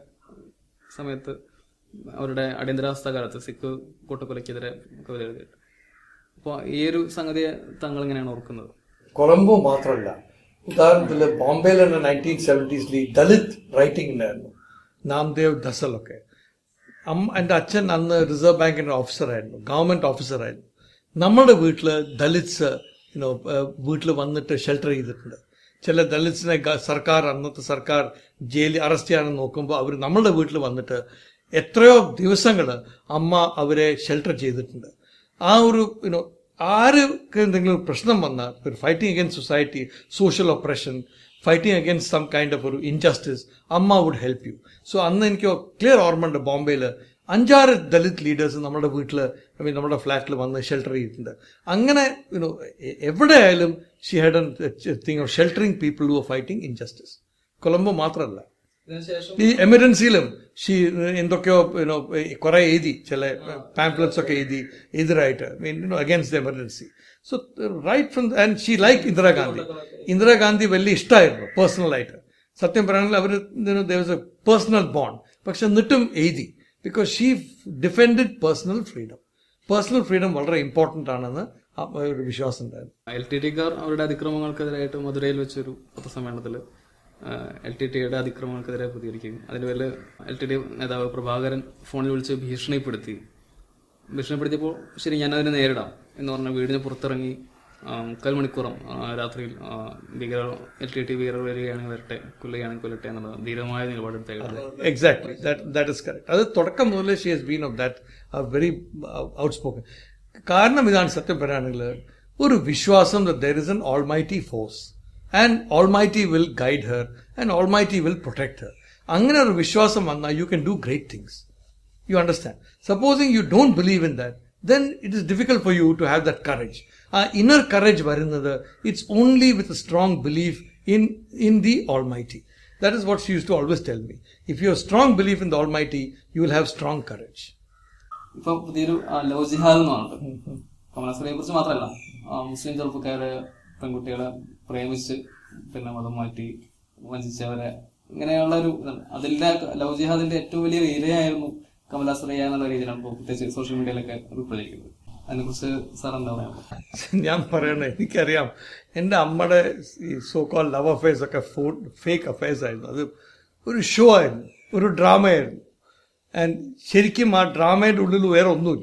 Speaker 1: സമയത്ത് അവരുടെ അടിയന്തരാവസ്ഥ കാലത്ത് സിഖ് കൂട്ടക്കൊലയ്ക്കെതിരെ കവിത എഴുതിയിട്ട് അപ്പോൾ ഈ ഒരു സംഗതിയെ താങ്കൾ എങ്ങനെയാണ് ഓർക്കുന്നത്
Speaker 2: കൊളംബോ മാത്രമല്ല ഉദാഹരണത്തിൽ ബോംബെയിൽ തന്നെ നയൻറ്റീൻ സെവൻറ്റീസിൽ ദളിത് റൈറ്റിംഗ് ഉണ്ടായിരുന്നു നാംദേവ് ദസലൊക്കെ അമ്മ എൻ്റെ അച്ഛൻ അന്ന് റിസർവ് ബാങ്കിൻ്റെ ഓഫീസറായിരുന്നു ഗവൺമെൻറ് ഓഫീസറായിരുന്നു നമ്മുടെ വീട്ടിൽ ദളിത്സ് യുനോ വീട്ടിൽ വന്നിട്ട് ഷെൽട്ടർ ചെയ്തിട്ടുണ്ട് ചില ദളിത്സിനെ ഗ- സർക്കാർ അന്നത്തെ സർക്കാർ ജയിലിൽ അറസ്റ്റ് ചെയ്യാൻ നോക്കുമ്പോൾ അവർ നമ്മളുടെ വീട്ടിൽ വന്നിട്ട് എത്രയോ ദിവസങ്ങൾ അമ്മ അവരെ ഷെൽട്ടർ ചെയ്തിട്ടുണ്ട് ആ ഒരു യുനോ ആർക്ക് എന്തെങ്കിലും ഒരു പ്രശ്നം വന്നാൽ ഒരു fighting against society social oppression fighting against some kind of ഒരു injustice amma would help you so അന്ന് എനിക്ക് ക്ലിയർ ഓർമ്മയുണ്ട് ബോംബെയിൽ അഞ്ചാറ് ദലിത് ലീഡേഴ്സ് നമ്മുടെ വീട്ടിൽ ഐ മീൻ നമ്മുടെ ഫ്ലാറ്റിൽ വന്ന് ഷെൽട്ടർ ചെയ്തിട്ടുണ്ട് അങ്ങനെ യുനോ എവിടെ ആയാലും she had thing of sheltering people who are fighting injustice Colombo മാത്രമല്ല
Speaker 1: ഇതിനുശേഷം
Speaker 2: ഈ എമിറൻസിയിലും ഷീ എന്തൊക്കെയോ യുനോ കുറെ എഴുതി ചില പാംപ്ലെറ്റ്സ് ഒക്കെ എഴുതി എതിരായിട്ട് mean you know against emergency so right from and she like Indira Gandhi Indira Gandhi വലിയ ഇഷ്ടമായിരുന്നു പേഴ്സണലായിട്ട് സത്യം പറയുകയാണെങ്കിൽ അവർ ദേവസ് എ പേഴ്സണൽ ബോണ്ട് പക്ഷെ എന്നിട്ടും എഴുതി because she defended personal freedom personal freedom വളരെ ഇമ്പോർട്ടൻ്റ് ആണെന്ന് ആ ഒരു വിശ്വാസം ഉണ്ടായിരുന്നു
Speaker 1: എൽ ടി ടിക്കാർ അവരുടെ അതിക്രമങ്ങൾക്കെതിരായിട്ട് മധുരയിൽ വെച്ചൊരു പത്രസമ്മേളനത്തിൽ എൽ ടി ടിയുടെ അതിക്രമങ്ങൾക്കെതിരെ പ്രതികരിക്കുകയും അതിന് പേരിൽ എൽ ടി ടി നേതാവ് പ്രഭാകരൻ ഫോണിൽ വിളിച്ച് ഭീഷണിപ്പെടുത്തി ഭീഷണിപ്പെടുത്തിയപ്പോൾ ശരി ഞാനതിനെ നേരിടാം എന്ന് പറഞ്ഞ വീടിന് പുറത്തിറങ്ങി ആ, മുക്കാൽ മണിക്കൂറം ആ, രാത്രിയിൽ ആ, ഭീകരർ എൽ ടി ടി ഭീകരർ വരികയാണെങ്കിൽ വരട്ടെ കൊല്ലുകയാണെങ്കിൽ കൊല്ലട്ടെ എന്നുള്ള ധീരമായ നിലപാടെടുത്തേക്കുന്നത്
Speaker 2: എക്സാക്ട്ലി ദാറ്റ് ഇസ് കറക്റ്റ് അത് തുടക്കം മുതലേ she has been of that very outspoken കാരണം ഇതാണ് സത്യം പറയുകയാണെങ്കിൽ ഒരു വിശ്വാസം there is an almighty force and almighty will guide her and almighty will protect her അങ്ങനെ ഒരു വിശ്വാസം വന്നാൽ you can do great things You understand? Supposing you don't believe in that, then it is difficult for you to have that courage. Uh, inner courage varunada, it's only with a strong belief in, in the Almighty. That is what she used to always tell me. If you have strong belief in the Almighty, you will have strong courage.
Speaker 1: ഇപ്പൊ പുതിയൊരു ആ, love ജിഹാദ് എന്ന് പറഞ്ഞിട്ട് കമലാസുരയെ കുറിച്ച് മാത്രമല്ല ആ, മുസ്ലിം ചെറുപ്പക്കാര് പെൺകുട്ടികളെ പ്രേമിച്ച് പിന്നെ മതം മാറ്റി വഞ്ചിച്ചവരെ ഇങ്ങനെയുള്ള ഒരു ഇതാണ്. അതിന്റെ ലവ് ജിഹാദിന്റെ ഏറ്റവും വലിയ ഇരയായിരുന്നു കമലാസുരയ്യ എന്നുള്ള രീതിയിലാണ് ഇപ്പോൾ പ്രത്യേകിച്ച് സോഷ്യൽ മീഡിയയിലൊക്കെ ഉൾപ്പെട്ടിരിക്കുന്നത് അതിനെക്കുറിച്ച് സാർ എന്താ പറയാ
Speaker 2: ഞാൻ പറയണേ എനിക്കറിയാം എൻ്റെ അമ്മയുടെ ഈ സോ കോൾ ലവ് അഫയേഴ്സ് ഒക്കെ ഫേക്ക് അഫയേഴ്സ് ആയിരുന്നു അത് ഒരു ഷോ ആയിരുന്നു ഒരു ഡ്രാമ ആയിരുന്നു ആൻഡ് ശരിക്കും ആ ഡ്രാമയുടെ ഉള്ളിൽ വേറെ ഒന്നുമില്ല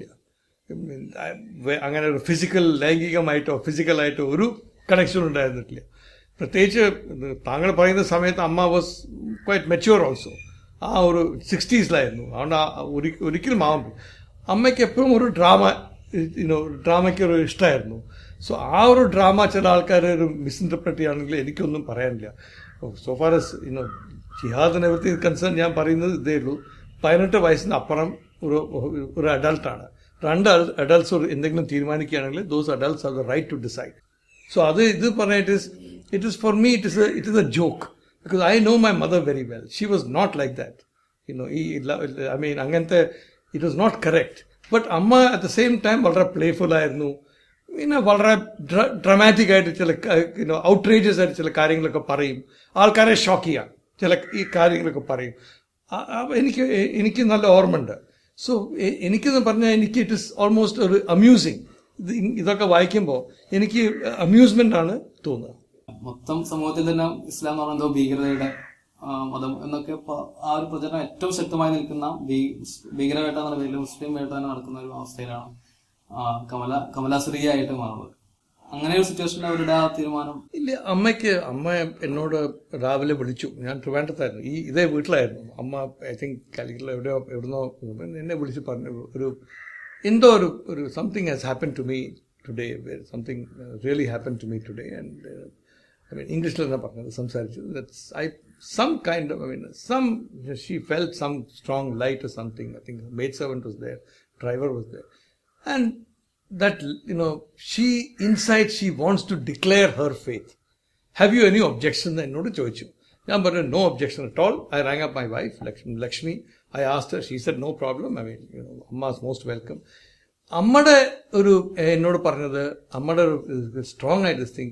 Speaker 2: വേ- അങ്ങനെ ഒരു ഫിസിക്കൽ ലൈംഗികമായിട്ടോ ഫിസിക്കലായിട്ടോ ഒരു കണക്ഷൻ ഉണ്ടായിരുന്നിട്ടില്ല പ്രത്യേകിച്ച് ഇത് താങ്കൾ പറയുന്ന സമയത്ത് അമ്മ വാസ് ക്വൈറ്റ് മെച്യൂർ ഓൾസോ ആ ഒരു സിക്സ്റ്റീസിലായിരുന്നു അതുകൊണ്ട് ആ ഒരി- ഒരിക്കലും ആവാൻ പറ്റും അമ്മയ്ക്ക് എപ്പോഴും ഒരു ഡ്രാമ യുനോ ഡ്രാമയ്ക്ക് ഒരു ഇഷ്ടമായിരുന്നു സോ ആ ഒരു ഡ്രാമ ചില ആൾക്കാർ ഒരു മിസ്ഇൻറ്റർപ്രറ്റ് ചെയ്യുകയാണെങ്കിൽ എനിക്കൊന്നും പറയാനില്ല സോ ഫാർ എസ് യുനോ ജിഹാദ് നിവൃത്തി കൺസേൺ ഞാൻ പറയുന്നത് ഇതേ ഉള്ളൂ പതിനെട്ട് വയസ്സിന് അപ്പുറം ഒരു ഒരു അഡൾട്ടാണ് രണ്ട് അഡൾട്ട്സ് എന്തെങ്കിലും തീരുമാനിക്കുകയാണെങ്കിൽ those adults are the right to decide so അത് ഇത് പറഞ്ഞ it is it is for me it is it is a joke because I know my mother very well she was not like that you know ഈ I mean അങ്ങനത്തെ it was not correct but amma at the same time വളരെ playful ആയിരുന്നു പിന്നെ വളരെ dramatic ആയിട്ട് ചില you know outrages ആയിട്ട് ചില കാര്യങ്ങളൊക്കെ പറയും ആൾക്കാരെ ഷോക്ക് ചെയ്യാം ചില ഈ കാര്യങ്ങളൊക്കെ പറയും ആ- ആ എനിക്ക് എ- എനിക്ക് നല്ല ഓർമ്മയുണ്ട് സോ എനിക്കെന്ന് പറഞ്ഞാൽ എനിക്ക് ഇറ്റ് ഇസ് ഓൾമോസ്റ്റ് ഒരു അമ്യൂസിങ് ഇത് ഇ- ഇതൊക്കെ വായിക്കുമ്പോൾ എനിക്ക് അമ്യൂസ്മെന്റ് ആണ് തോന്നുക
Speaker 1: മൊത്തം സമൂഹത്തിൽ തന്നെ ഇസ്ലാം എന്ന് പറയുന്നത് ഭീകരതയുടെ ആ, മതം എന്നൊക്കെ പ- ആ ഒരു പ്രചരണം ഏറ്റവും ശക്തമായി നിൽക്കുന്ന ഭീ- ഭീകരവേട്ട എന്നുള്ള പേരിൽ മുസ്ലിം വേട്ട തന്നെ നടക്കുന്ന ഒരു അവസ്ഥയിലാണ് ആ, കമല കമലാസുരിയായിട്ട് മാറുന്നത് അങ്ങനെ ഒരു സിറ്റുവേഷനിൽ അവരുടെ ആ തീരുമാനം
Speaker 2: ഇല്ല അമ്മയ്ക്ക് അമ്മ എന്നോട് രാവിലെ വിളിച്ചു ഞാൻ ട്രിവാൻഡ്രത്തായിരുന്നു ഈ ഇതേ വീട്ടിലായിരുന്നു അമ്മ ഐ തിങ്ക് കാലിക്കറ്റിൽ എവിടെയോ എവിടുന്നോ എന്നെ വിളിച്ച് പറഞ്ഞു ഒരു എന്തോ ഒരു ഒരു something has happen to me today something really happen to me today and I mean ഇംഗ്ലീഷിൽ തന്നെ പറഞ്ഞത് സംസാരിച്ചു that's I some kind of I mean some she felt some strong light something I think maid servant was there driver was there and that you know she inside she wants to declare her faith have you any objection എന്നോട് ചോദിച്ചു ഞാൻ പറഞ്ഞു no objection at all I rang up my wife Lakshmi Lakshmi I asked she said no problem I mean you know അമ്മ most welcome അമ്മയുടെ ഒരു ഏഹ്, എന്നോട് പറഞ്ഞത് അമ്മയുടെ ഒരു സ്ട്രോങ് ആയിട്ട് thing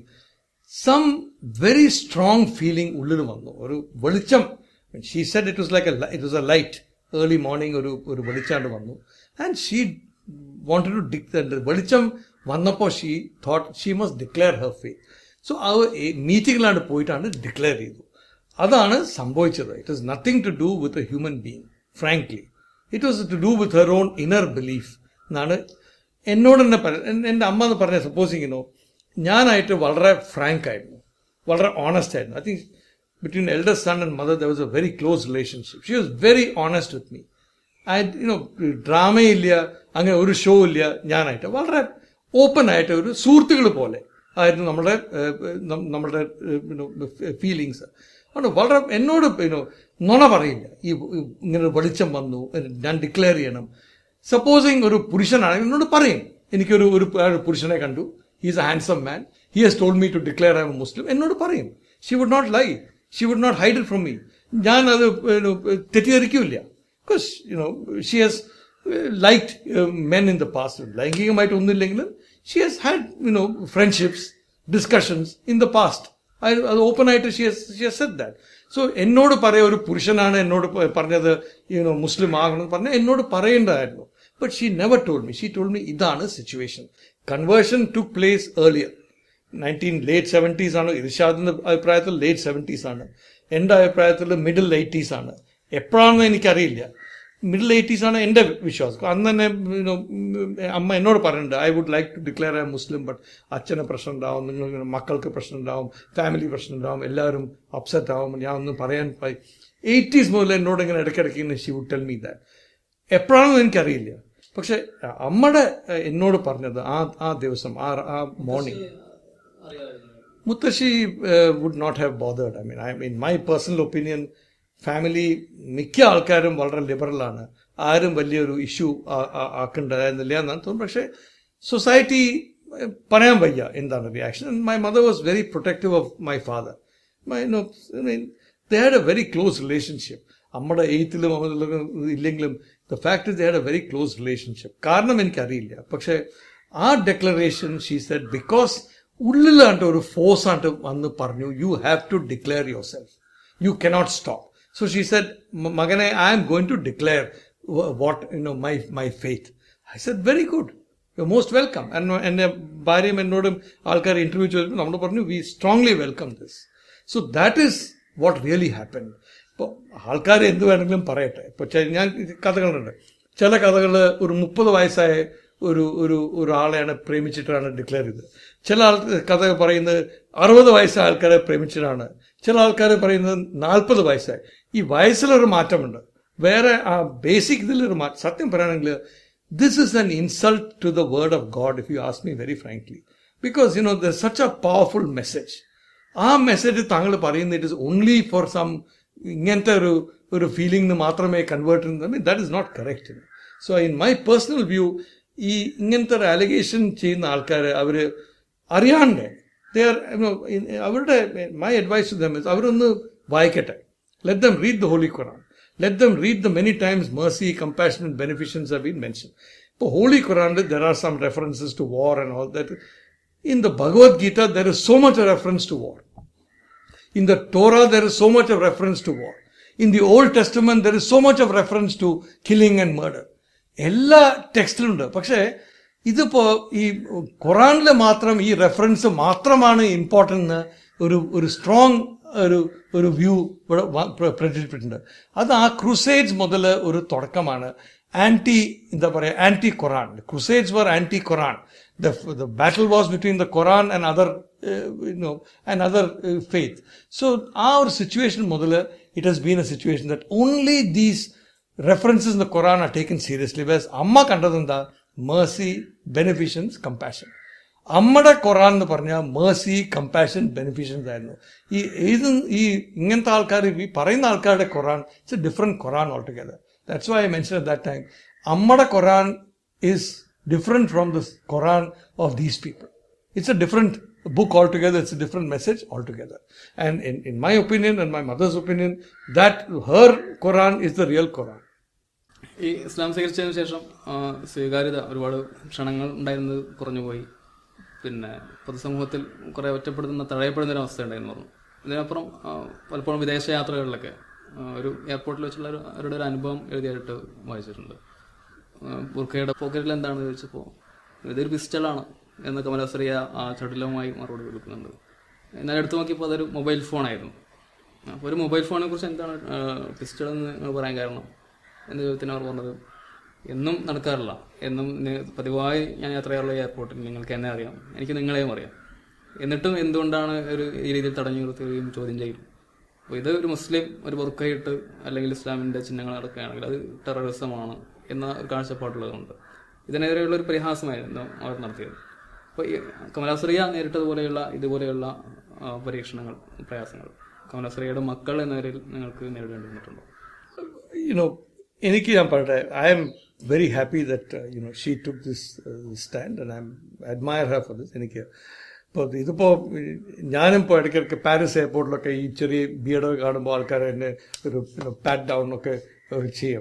Speaker 2: some very strong feeling ഉള്ളിൽ വന്നു ഒരു വെളിച്ചം she said it was like it was a light early morning ഒരു ഒരു വെളിച്ചാണ്ട് വന്നു and she wanted to declare വെളിച്ചം വന്നപ്പോൾ she thought she must declare her faith so ആ മീറ്റിങ്ങിലാണ് പോയിട്ടാണ് ഡിക്ലെയർ ചെയ്തു അതാണ് സംഭവിച്ചത് it is nothing to do with a human being frankly it was to do with her own inner belief എന്നാണ് എന്നോട് തന്നെ പറ എൻ്റെ അമ്മ എന്ന് പറഞ്ഞ സപ്പോസിങ്ങിനോ ഞാനായിട്ട് വളരെ ഫ്രാങ്ക് ആയിരുന്നു വളരെ ഓണസ്റ്റ് ആയിരുന്നു I think between elder son and mother there was a very close relationship she was very honest with me I you know ഡ്രാമയില്ല അങ്ങനെ ഒരു ഷോ ഇല്ല ഞാനായിട്ട് വളരെ ഓപ്പൺ ആയിട്ട് ഒരു സുഹൃത്തുക്കൾ പോലെ ആയിരുന്നു നമ്മുടെ ഏഹ്, നം- നമ്മുടെ ഫീലിങ്സ് അതുകൊണ്ട് വളരെ എന്നോട് യുനോ നുണ പറയില്ല ഈ ഈ ഇങ്ങനെ ഒരു വെളിച്ചം വന്നു ഞാൻ ഡിക്ലെയർ ചെയ്യണം സപ്പോസിങ് ഒരു പുരുഷനാണെങ്കിൽ എന്നോട് പറയും എനിക്കൊരു ഒരു ഒരു പുരുഷനെ കണ്ടു he's a handsome man he has told me to declare I am Muslim എന്നോട് പറയും she would not lie she would not hide it from me ഞാൻ അത് തെറ്റിദ്ധരിക്കില്ല because you know she has like men in the past ലൈംഗികമായിട്ട് ഒന്നുമില്ലെങ്കിലും she has had, you know, friendships, discussions in the past. I- അത് open ആയിട്ട് she has she has said that so എന്നോട് പറയാ ഒരു പുരുഷനാണ് എന്നോട് പ- പറഞ്ഞത് യുനോ മുസ്ലിം ആകണം പറഞ്ഞ എന്നോട് പറയേണ്ടതായിരുന്നു but she never told me she told me ഇതാണ് situation conversion to place earlier nineteen late seventies ആണ് ഇർഷാദിന്റെ അഭിപ്രായത്തിൽ ലേറ്റ് സെവൻറ്റീസ് ആണ് എൻ്റെ അഭിപ്രായത്തിൽ മിഡിൽ എയ്റ്റീസ് ആണ് എപ്പോഴാണെന്ന് എനിക്കറിയില്ല മിഡിൽ എയ്റ്റീസ് ആണ് എൻ്റെ വിശ്വാസം അന്ന് തന്നെ you know, ഉം, അമ്മ എന്നോട് പറഞ്ഞിട്ടുണ്ട് I would like to declare a Muslim but അച്ഛന് പ്രശ്നം ഉണ്ടാവും നിങ്ങൾ മക്കൾക്ക് പ്രശ്നം ഉണ്ടാവും ഫാമിലി പ്രശ്നം ഉണ്ടാവും എല്ലാവരും അപ്സെറ്റ് ആവും ഞാൻ ഒന്നും പറയാൻ എയ്റ്റീസ് മുതൽ എന്നോട് ഇങ്ങനെ ഇടയ്ക്കിടയ്ക്ക് she would tell me that എപ്പോഴാണെന്ന് എനിക്കറിയില്ല പക്ഷെ അമ്മയുടെ ഏഹ്, എന്നോട് പറഞ്ഞത് ആ ആ ദിവസം ആ ആ മോർണിംഗ് മുത്തശ്ശി would not have bothered I mean I mean my personal opinion family മിക്ക ആൾക്കാരും വളരെ ലിബറലാണ് ആരും വലിയൊരു ഇഷ്യൂ ആക്കേണ്ടതായിരുന്നില്ല എന്നാണ് തോന്നുന്നു പക്ഷേ സൊസൈറ്റി പറയാൻ വയ്യ എന്താണ് reaction my mother was very protective of my father my know mean they had a very close relationship നമ്മുടെ എയ്ത്തിലും അവരിലും ഇല്ലെങ്കിലും the fact they had a very close relationship കാരണം എനിക്കറിയില്ല പക്ഷേ ആ ഡെക്ലറേഷൻ ഷീ സെഡ് ബിക്കോസ് ഉള്ളിലാണ്ട് ഒരു ഫോഴ്സ് ആയിട്ട് വന്ന് പറഞ്ഞു you have to declare your self you cannot stop so she said മകനെ I am going to declare what you know my my faith I said very good you most welcome എൻ്റെ ഭാര്യയും എന്നോടും ആൾക്കാർ interview ചോദിച്ചപ്പോൾ നമ്മൾ പറഞ്ഞു we strongly welcome this so that is what really happen ഇപ്പോൾ ആൾക്കാർ എന്ത് വേണമെങ്കിലും പറയട്ടെ ഇപ്പോൾ ഞാൻ കഥകളുണ്ട് ചില കഥകൾ ഒരു മുപ്പത് വയസ്സായ ഒരു ഒരു ഒരാളെയാണ് പ്രേമിച്ചിട്ടാണ് ഡിക്ലെയർ ചെയ്തത് ചില ആൾ കഥ പറയുന്നത് അറുപത് വയസ്സായ ആൾക്കാരെ പ്രേമിച്ചിട്ടാണ് ചില ആൾക്കാർ പറയുന്നത് നാൽപ്പത് വയസ്സായി ഈ വയസ്സിലൊരു മാറ്റമുണ്ട് വേറെ ആ ബേസിക് ഇതിലൊരു മാറ്റം സത്യം പറയുകയാണെങ്കിൽ this is an insult to the word of God if you ask me very frankly because you know the such a powerful message ആ മെസ്സേജ് താങ്കൾ പറയുന്നത് it is only for some ഇങ്ങനത്തെ ഒരു ഒരു ഫീലിംഗ് മാത്രമേ കൺവേർട്ട് ചെയ്യുന്നത് that is not correct so in my personal view ഈ ഇങ്ങനത്തെ ഒരു അലിഗേഷൻ ചെയ്യുന്ന ആൾക്കാർ അവർ അറിയാണ്ട് ദേ ആർ അവരുടെ my advice to them is അവരൊന്ന് വായിക്കട്ടെ let them read the holy Quran let them read the many times mercy compassion and beneficence have been mentioned ഇപ്പോൾ ഹോളി ഖുറാനിൽ there are some references to war and all that in the Bhagavad Gita, there is so much a reference to war. In the Torah, there is so much of reference to war. In the Old Testament, there is so much of reference to killing and murder. എല്ലാ ടെക്സ്റ്റിലുണ്ട് പക്ഷേ ഇതിപ്പോ ഈ ഖുറാനിൽ മാത്രം ഈ reference മാത്രമാണ് important എന്ന് ഒരു ഒരു സ്ട്രോങ് ഒരു ഒരു വ്യൂ ഇവിടെ വ- പ്ര- പ്രചരിപ്പിച്ചിട്ടുണ്ട് അത് ആ ക്രുസേഡ്സ് മുതൽ ഒരു തുടക്കമാണ് ആന്റി എന്താ പറയുക anti Quran ക്രുസേഡ്സ് were anti Quran the, the battle was between the Quran and other, uh, you know, and other uh, faith. So our situation, Mudala, it has been a situation that only these references in the Quran are taken seriously. Whereas Amma Kandadanda, mercy, beneficence, compassion. അമ്മയുടെ ഖുറാൻ എന്ന് പറഞ്ഞാൽ Mercy compassion ബെനിഫിഷ്യൻസ് ആയിരുന്നു ഈ ഏത് ഈ ഇങ്ങനത്തെ ആൾക്കാർ ഈ പറയുന്ന ആൾക്കാരുടെ Quran it's a different Quran all together that's why I mention at that time അമ്മയുടെ Quran is different from the Quran of these people. It's a different book altogether, it's a different message altogether. And in, in my opinion and my mother's opinion, that her Quran is the real Quran.
Speaker 1: ഈ ഇസ്ലാം സ്വീകരിച്ചതിന് ശേഷം ആ, സ്വീകാര്യത ഒരുപാട് ക്ഷണങ്ങൾ ഉണ്ടായിരുന്നത് കുറഞ്ഞുപോയി പിന്നെ പൊതുസമൂഹത്തിൽ കുറേ ഒറ്റപ്പെടുത്തുന്ന തഴയപ്പെടുന്ന ഒരു അവസ്ഥ ഉണ്ടായിരുന്നു പറഞ്ഞു ഇതിനപ്പുറം ആ, പലപ്പോഴും വിദേശ യാത്രകളിലൊക്കെ ആ, ഒരു എയർപോർട്ടിൽ വെച്ചുള്ള ഒരു അവരുടെ ഒരു അനുഭവം എഴുതിയായിട്ട് വായിച്ചിട്ടുണ്ട് ആ, ബുർഖയുടെ പോക്കറ്റിൽ എന്താണെന്ന് ചോദിച്ചപ്പോൾ ഇതൊരു പിസ്റ്റളാണ് എന്ന് കമലാശ്രീയ ആ ചടുലമായി മറുപടി കൊടുക്കുന്നുണ്ട് എന്നാൽ എടുത്തു നോക്കിയപ്പോൾ അതൊരു മൊബൈൽ ഫോണായിരുന്നു അപ്പോൾ ഒരു മൊബൈൽ ഫോണിനെ കുറിച്ച് എന്താണ് പിസ്റ്റൾ എന്ന് നിങ്ങൾ പറയാൻ കാരണം എന്ന ചോദ്യത്തിന് അവർ പറഞ്ഞത് എന്നും നടക്കാറില്ല എന്നും നി- പതിവായി ഞാൻ യാത്ര ചെയ്യാറുള്ള ഈ എയർപോർട്ടിൽ നിങ്ങൾക്ക് എന്നെ അറിയാം എനിക്ക് നിങ്ങളെയും അറിയാം എന്നിട്ടും എന്തുകൊണ്ടാണ് ഒരു ഈ രീതിയിൽ തടഞ്ഞു നിർത്തുകയും ചോദ്യം ചെയ്യും അപ്പോൾ ഇത് ഒരു മുസ്ലിം ഒരു ബുർക്കയിട്ട് അല്ലെങ്കിൽ ഇസ്ലാമിൻ്റെ ചിഹ്നങ്ങൾ നടക്കുകയാണെങ്കിൽ അത് ടെററിസമാണ് എന്ന ഒരു കാഴ്ചപ്പാടുള്ളതുകൊണ്ട് ഇതിനെതിരെയുള്ള ഒരു പരിഹാസമായിരുന്നു അവർ നടത്തിയത് അപ്പോൾ ഈ കമലാശ്രീയ നേരിട്ടതുപോലെയുള്ള ഇതുപോലെയുള്ള ആ, പരീക്ഷണങ്ങൾ പ്രയാസങ്ങൾ കമലാശ്രീയുടെ മക്കൾ എന്ന നിലയിൽ നിങ്ങൾക്ക് നേരിടേണ്ടി വന്നിട്ടുണ്ടോ
Speaker 2: You know, എനിക്ക് ഞാൻ പറയട്ടെ I am very happy that you know she took this stand and I am admire her for this എനിക്ക് ഇപ്പോൾ ഇതിപ്പോൾ ഞാനും ഇപ്പോൾ ഇടയ്ക്കിടയ്ക്ക് പാരീസ് എയർപോർട്ടിലൊക്കെ ഈ ചെറിയ ബിയർഡൊക്കെ കാണുമ്പോൾ ആൾക്കാർ എന്നെ ഒരു പാറ്റ് ഡൗൺ ഒക്കെ ഒരു ചെയ്യും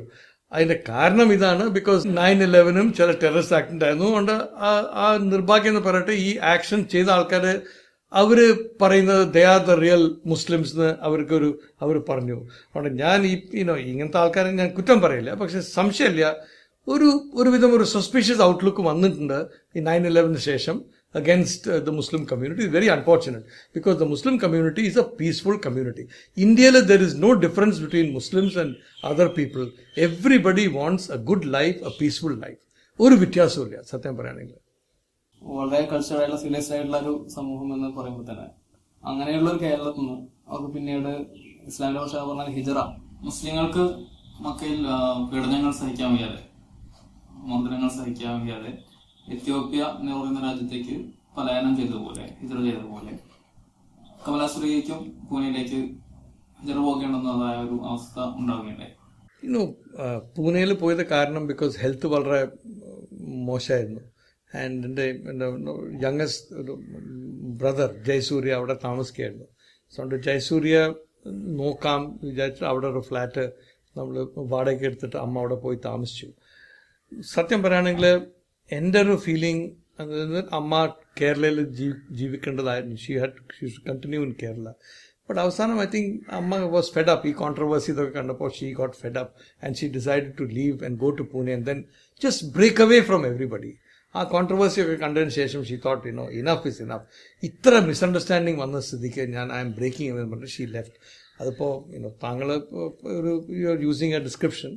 Speaker 2: അതിന്റെ കാരണം ഇതാണ് ബിക്കോസ് നയൻ ഇലവനും ചില ടെററിസ്റ്റ് ആക്ട് ഉണ്ടായിരുന്നു അതുകൊണ്ട് ആ- ആ നിർഭാഗ്യം എന്ന് പറയട്ടെ ഈ ആക്ഷൻ ചെയ്ത ആൾക്കാർ അവര് പറയുന്നത് they are the real Muslims എന്ന് അവർക്കൊരു അവർ പറഞ്ഞു അതുകൊണ്ട് ഞാൻ ഈ യുനോ ഇങ്ങനത്തെ ആൾക്കാരെ ഞാൻ കുറ്റം പറയില്ല പക്ഷെ സംശയമില്ല ഒരു ഒരുവിധം ഒരു സസ്പീഷ്യസ് ഔട്ട്ലുക്ക് വന്നിട്ടുണ്ട് ഈ നയൻ ഇലവന് ശേഷം against the Muslim community is very unfortunate because the Muslim community is a peaceful community ഇന്ത്യയിൽ there is no difference between Muslims and other people everybody wants a good life a peaceful life ഒരു വ്യത്യാസവും സത്യം പറയുകയാണെങ്കിൽ
Speaker 1: വളരെ cultural ആയിട്ടുള്ള civilised ആയിട്ടുള്ള ഒരു സമൂഹം എന്ന് പറയുമ്പോൾ തന്നെ അങ്ങനെയുള്ള ഒരു കേരളത്തിൽ നിന്ന് അവർക്ക് പിന്നീട് ഇസ്ലാമിന്റെ ഭാഷ പറഞ്ഞാൽ ഹിജറ മുസ്ലിങ്ങൾക്ക് മക്കയിൽ ആ, പീഡനങ്ങൾ സഹിക്കാൻ വയ്യാതെ മർദ്ദനങ്ങൾ സഹിക്കാൻ വയ്യാതെ എത്യോപ്യ എന്ന് പറയുന്ന രാജ്യത്തേക്ക് പലായനം ചെയ്തതുപോലെ ഹിജറ ചെയ്തതുപോലെ കമലാസുരയ്ക്കും പൂനെയിലേക്ക് ഹിജറ പോകേണ്ടുന്നതായ ഒരു അവസ്ഥ ഉണ്ടാവുകയുണ്ടായി
Speaker 2: ഇന്നു പൂനെയിൽ പോയത് കാരണം ബിക്കോസ് ഹെൽത്ത് വളരെ മോശമായിരുന്നു ആൻഡ് എൻ്റെ എൻ്റെ യങ്ങസ്റ്റ് ഒരു ബ്രദർ ജയസൂര്യ അവിടെ താമസിക്കുകയായിരുന്നു സോ അതുകൊണ്ട് ജയസൂര്യ നോക്കാം വിചാരിച്ചിട്ട് അവിടെ ഒരു ഫ്ലാറ്റ് നമ്മൾ വാടകയ്ക്ക് എടുത്തിട്ട് അമ്മ അവിടെ പോയി താമസിച്ചു സത്യം പറയുകയാണെങ്കിൽ എൻ്റെ ഒരു ഫീലിംഗ് അതായത് അമ്മ കേരളയിൽ ജീ ജീവിക്കേണ്ടതായിരുന്നു she had she continue in Kerala but അവസാനം ഐ തിങ്ക് അമ്മ വാസ് ഫെഡ് അപ്പ് ഈ കോൺട്രവേഴ്സി ഇതൊക്കെ കണ്ടപ്പോൾ she got fed up and she decide to leave and go to Pune and then just break away from everybody ആ controversy ഒക്കെ കണ്ടതിന് ശേഷം she thought you know enough is enough ഇത്ര misunderstanding വന്ന സ്ഥിതിക്ക് ഞാൻ ഐ എം ബ്രേക്കിംഗ് എന്ന് പറഞ്ഞിട്ട് ഷീ ലെഫ്റ്റ് അതിപ്പോൾ യുനോ താങ്കൾ ഒരു you are using a description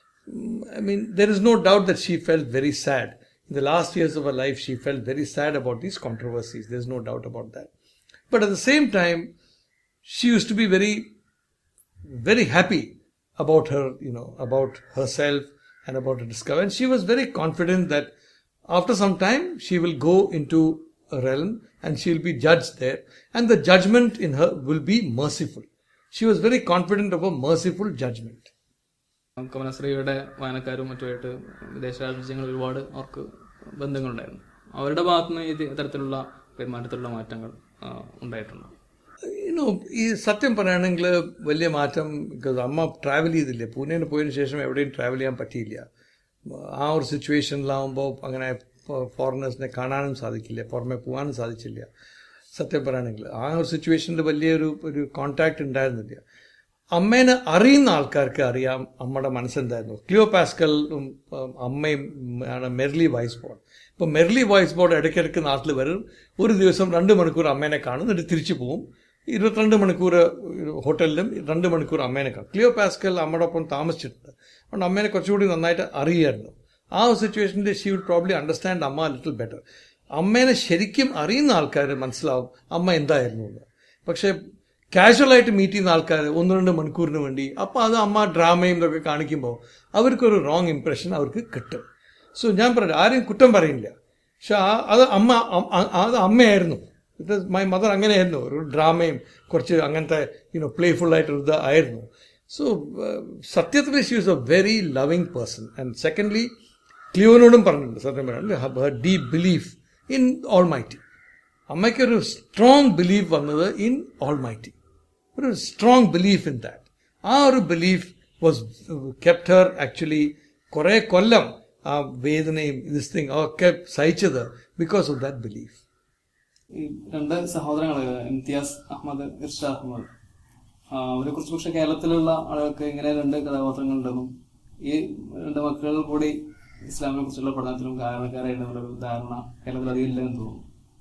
Speaker 2: I mean, there is no doubt that she felt very sad. In the last years of her life, she felt very sad about these controversies. There's no doubt about that. But at the same time, she used to be very, very happy about her, you know, about herself and about her discovery. And she was very confident that after some time, she will go into a realm and she will be judged there. And the judgment in her will be merciful. She was very confident of a merciful judgment.
Speaker 1: കമലശ്രീയുടെ വായനക്കാരും മറ്റുമായിട്ട് വിദേശ രാജ്യങ്ങൾ ഒരുപാട് അവർക്ക് ബന്ധങ്ങളുണ്ടായിരുന്നു അവരുടെ ഭാഗത്തുനിന്ന് ഇത് തരത്തിലുള്ള പെരുമാറ്റത്തിലുള്ള മാറ്റങ്ങൾ ആ, ഉണ്ടായിട്ടുണ്ട്
Speaker 2: യുനോ ഈ സത്യം പറയുകയാണെങ്കിൽ വലിയ മാറ്റം because അമ്മ ട്രാവൽ ചെയ്തില്ലേ പൂനെയിൽ പോയതിനു ശേഷം എവിടെയും ട്രാവൽ ചെയ്യാൻ പറ്റിയില്ല ആ ഒരു സിറ്റുവേഷനിലാവുമ്പോൾ അങ്ങനെ ഫോറിനേഴ്സിനെ കാണാനും സാധിക്കില്ല പുറമെ പോകാനും സാധിച്ചില്ല സത്യം പറയുകയാണെങ്കിൽ ആ ഒരു സിറ്റുവേഷനിൽ വലിയൊരു ഒരു കോണ്ടാക്ട് ഉണ്ടായിരുന്നില്ല അമ്മേനെ അറിയുന്ന ആൾക്കാർക്ക് അറിയാം അമ്മയുടെ മനസ്സെന്തായിരുന്നു ക്ലിയോ പാസ്കലും ഉം, അമ്മയും ഉം, ആണ് മെർലി വൈസ് ബോർഡ് ഇപ്പോൾ മെർലി വൈസ് ബോർഡ് ഇടയ്ക്കിടയ്ക്ക് നാട്ടിൽ വരും ഒരു ദിവസം രണ്ട് മണിക്കൂർ അമ്മേനെ കാണും എന്നിട്ട് തിരിച്ചു പോകും ഇരുപത്തിരണ്ട് മണിക്കൂർ ഹോട്ടലിലും രണ്ട് മണിക്കൂർ അമ്മേനെ കാണും ക്ലിയോ പാസ്കൽ അമ്മയുടെ ഒപ്പം താമസിച്ചിട്ടുണ്ട് അതുകൊണ്ട് അമ്മേനെ കുറച്ചുകൂടി നന്നായിട്ട് അറിയായിരുന്നു ആ ഒരു സിറ്റുവേഷനിൽ ഷീ വിൽ പ്രോബ്ലി അണ്ടർസ്റ്റാൻഡ് അമ്മ ലിറ്റിൽ ബെറ്റർ അമ്മേനെ ശരിക്കും അറിയുന്ന ആൾക്കാർ മനസ്സിലാവും അമ്മ എന്തായിരുന്നു എന്ന് പക്ഷേ കാഷ്വലായിട്ട് മീറ്റ് ചെയ്യുന്ന ആൾക്കാർ ഒന്ന് രണ്ട് മണിക്കൂറിന് വേണ്ടി അപ്പോൾ അത് അമ്മ ഡ്രാമയും ഇതൊക്കെ കാണിക്കുമ്പോൾ അവർക്കൊരു റോങ് ഇംപ്രഷൻ അവർക്ക് കിട്ടും സോ ഞാൻ പറഞ്ഞു ആരെയും കുറ്റം പറയില്ല പക്ഷെ ആ അത് അമ്മ അ- അ- അത് അമ്മയായിരുന്നു ഇത് മൈ മദർ അങ്ങനെയായിരുന്നു ഒരു ഡ്രാമയും കുറച്ച് അങ്ങനത്തെ യുനോ പ്ലേഫുൾ ആയിട്ടൊരു ഇത് ആയിരുന്നു സോ സത്യത്തിൽ she was a very loving person and secondly ക്ലിയോനോടും പറഞ്ഞിട്ടുണ്ട് സത്യം പറയാൻ deep belief in Almighty അമ്മയ്ക്കൊരു സ്ട്രോങ് ബിലീഫ് വന്നത് ഇൻ ഓൾ മൈറ്റി ഒരു സ്ട്രോങ് ബിലീഫ് ഇൻ ദാറ്റ് ആ ഒരു belief was kept her actually കുറേ കൊല്ലം ആ വേദനയും ദിസ് തിങ് ഒക്കെ സഹിച്ചത് ബിക്കോസ് ഓഫ് ദാറ്റ് ബിലീഫ്
Speaker 1: ഈ രണ്ട് സഹോദരങ്ങൾ ഇംതിയാസ് അഹമ്മദ് ഇർഷാദ് അഹമ്മദ് ആ, അവരെ കുറിച്ച് പക്ഷെ കേരളത്തിലുള്ള ആളുകൾക്ക് ഇങ്ങനെ രണ്ട് കഥാപാത്രങ്ങളുണ്ടെന്നും ഈ രണ്ട് മക്കൾ കൂടി ഇസ്ലാമിനെ കുറിച്ചുള്ള പഠനത്തിലും കാരണക്കാരായിട്ടുള്ള ഒരു ധാരണ കേരളത്തിൽ അധികം ഇല്ലെന്ന് തോന്നുന്നു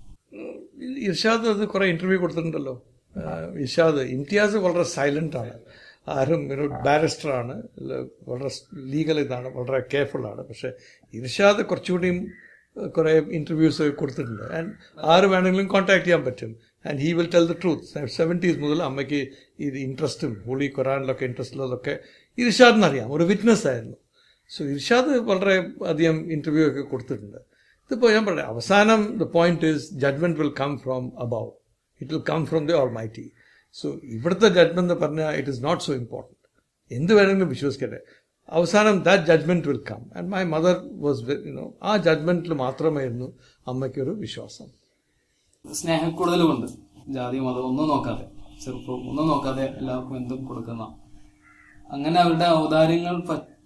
Speaker 2: ഇർഷാദ് അത് കുറെ ഇന്റർവ്യൂ കൊടുത്തിട്ടുണ്ടല്ലോ ആ, ഇർഷാദ് ഇംതിയാസ് വളരെ സൈലന്റ് ആണ് ആരും ഒരു ബാരിസ്റ്ററാണ് വളരെ ലീഗൽ ഇതാണ് വളരെ കെയർഫുൾ ആണ് പക്ഷെ ഇർഷാദ് കുറച്ചുകൂടിയും കുറെ ഇന്റർവ്യൂസ് കൊടുത്തിട്ടുണ്ട് ആൻഡ് ആര് വേണമെങ്കിലും കോൺടാക്ട് ചെയ്യാൻ പറ്റും and he will tell the truth seventies മുതൽ അമ്മയ്ക്ക് ഇത് ഇൻട്രസ്റ്റും ഹോളി ഖുറാനിലൊക്കെ ഇൻട്രസ്റ്റ് ഉള്ളതൊക്കെ ഇർഷാദിനറിയാം ഒരു വിറ്റ്നസ് ആയിരുന്നു സോ ഇർഷാദ് വളരെ അധികം ഇന്റർവ്യൂ ഒക്കെ കൊടുത്തിട്ടുണ്ട് ഇതിപ്പോൾ ഞാൻ പറയാം അവസാനം the point is judgment will come from above it will come from the Almighty so ഇവിടുത്തെ ജഡ്മെന്റ് എന്ന് പറഞ്ഞാൽ it is not so important എന്ത് വേണമെങ്കിലും വിശ്വസിക്കട്ടെ അവസാനം that judgment will come and my mother was you know ആ ജഡ്മെന്റിൽ മാത്രമായിരുന്നു അമ്മയ്ക്കൊരു വിശ്വാസം
Speaker 1: സ്നേഹക്കൂടുതലുമുണ്ട് ജാതി മതം ഒന്നും നോക്കാതെ ചെറുപ്പം ഒന്നും നോക്കാതെ എല്ലാവർക്കും എന്തും കൊടുക്കുന്ന അങ്ങനെ അവരുടെ ഔദാര്യങ്ങൾ പറ്റ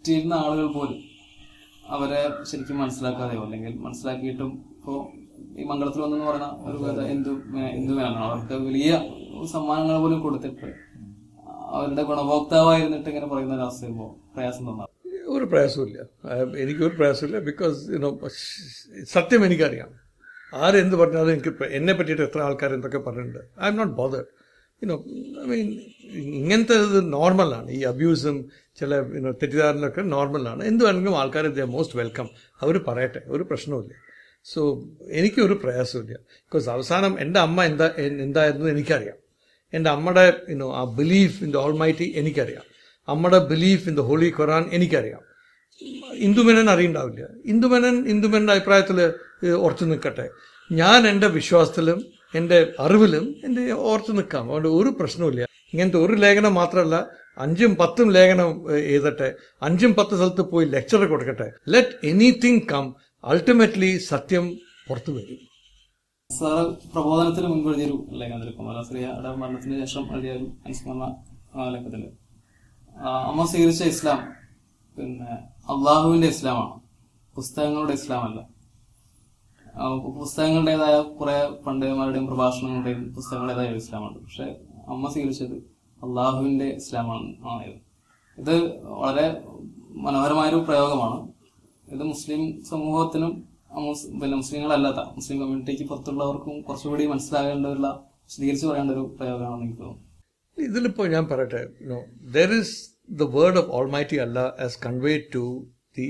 Speaker 1: ചുറ്റിയിരുന്ന ആളുകൾ പോലും അവരെ ശരിക്കും മനസ്സിലാക്കാതെയോ അല്ലെങ്കിൽ മനസ്സിലാക്കിയിട്ടും ഇപ്പോ ഈ മംഗളത്തിൽ വന്നെന്ന് പറയുന്ന ഒരു കഥ എന്തു എന്തു വേണം അവർക്ക് വലിയ സമ്മാനങ്ങൾ പോലും കൊടുത്തിട്ട് അവരുടെ ഗുണഭോക്താവായിരുന്നിട്ട് ഇങ്ങനെ പറയുന്ന ഒരു അവസ്ഥ വരുമ്പോ പ്രയാസം തോന്നാം
Speaker 2: ഒരു പ്രയാസമില്ല എനിക്കൊരു പ്രയാസമില്ല ബിക്കോസ് യുനോ സത്യം എനിക്കറിയാം ആരെന്ത് പറഞ്ഞാലും എനിക്ക് ഇപ്പൊ എന്നെ പറ്റിയിട്ട് എത്ര ആൾക്കാർ എന്തൊക്കെ പറഞ്ഞിട്ടുണ്ട് I am not bothered you know I mean ഇങ്ങനത്തെ ഇത് നോർമലാണ് ഈ അബ്യൂസും ചില യുനോ തെറ്റിദ്ധാരണയൊക്കെ നോർമലാണ് എന്ത് വേണമെങ്കിലും ആൾക്കാർ ദ മോസ്റ്റ് വെൽക്കം അവർ പറയട്ടെ ഒരു പ്രശ്നവുമില്ല സോ എനിക്കൊരു പ്രയാസമില്ല ബിക്കോസ് അവസാനം എൻ്റെ അമ്മ എന്താ എ- എന്തായിരുന്നു എനിക്കറിയാം എൻ്റെ അമ്മയുടെ you know a belief in the almighty എനിക്കറിയാം അമ്മയുടെ belief in the holy Quran എനിക്കറിയാം ഇന്ദുമേനൻ അറിയണ്ടാവില്ല ഇന്ദുമേനൻ ഇന്ദുമേനൻ്റെ അഭിപ്രായത്തിൽ ഉറച്ചു നിൽക്കട്ടെ ഞാൻ എൻ്റെ വിശ്വാസത്തിലും എൻ്റെ അറിവിലും എൻ്റെ ഓർത്ത് നിൽക്കാം അതുകൊണ്ട് ഒരു പ്രശ്നവുമില്ല ഇങ്ങനത്തെ ഒരു ലേഖനം മാത്രമല്ല അഞ്ചും പത്തും ലേഖനം ഏഹ്, എഴുതട്ടെ അഞ്ചും പത്ത് സ്ഥലത്ത് പോയി ലെക്ചർ കൊടുക്കട്ടെ ലെറ്റ് എനിത്തിങ് കം അൾട്ടിമേറ്റ്ലി സത്യം പുറത്തു വരും
Speaker 1: സാറ് പ്രബോധനത്തിന് മുൻപ് എഴുതിയൊരു ലേഖനത്തിൽ കുമാരശ്രീയുടെ മരണത്തിന് ശേഷം എഴുതിയ ഒരു അനുസ്മരണ ആ, ലേഖനത്തില് ആ, അമ്മ സ്വീകരിച്ച ഇസ്ലാം പിന്നെ അള്ളാഹുവിന്റെ ഇസ്ലാമാണ് പുസ്തകങ്ങളുടെ ഇസ്ലാമല്ല ആ, പുസ്തകങ്ങളുടേതായ കുറെ പണ്ഡിതന്മാരുടെയും പ്രഭാഷണങ്ങളുടെയും പുസ്തകങ്ങളുടേതായ ഒരു ഇസ്ലാമുണ്ട് പക്ഷെ അമ്മ സ്വീകരിച്ചത് അള്ളാഹുവിന്റെ ഇസ്ലാമാണ് ആണ് ഇത് ഇത് വളരെ മനോഹരമായൊരു പ്രയോഗമാണ് ഇത് മുസ്ലിം സമൂഹത്തിനും ആ മുസ്- പിന്നെ മുസ്ലിങ്ങളല്ലാത്ത മുസ്ലിം കമ്മ്യൂണിറ്റിക്ക് പുറത്തുള്ളവർക്കും കുറച്ചുകൂടി മനസ്സിലാകേണ്ടതുള്ള വിശദീകരിച്ച് പറയേണ്ട ഒരു പ്രയോഗമാണെന്ന് എനിക്ക് തോന്നുന്നു
Speaker 2: ഇതിലിപ്പോൾ ഞാൻ പറയട്ടെ no there is the word of Almighty അല്ല as conveyed to the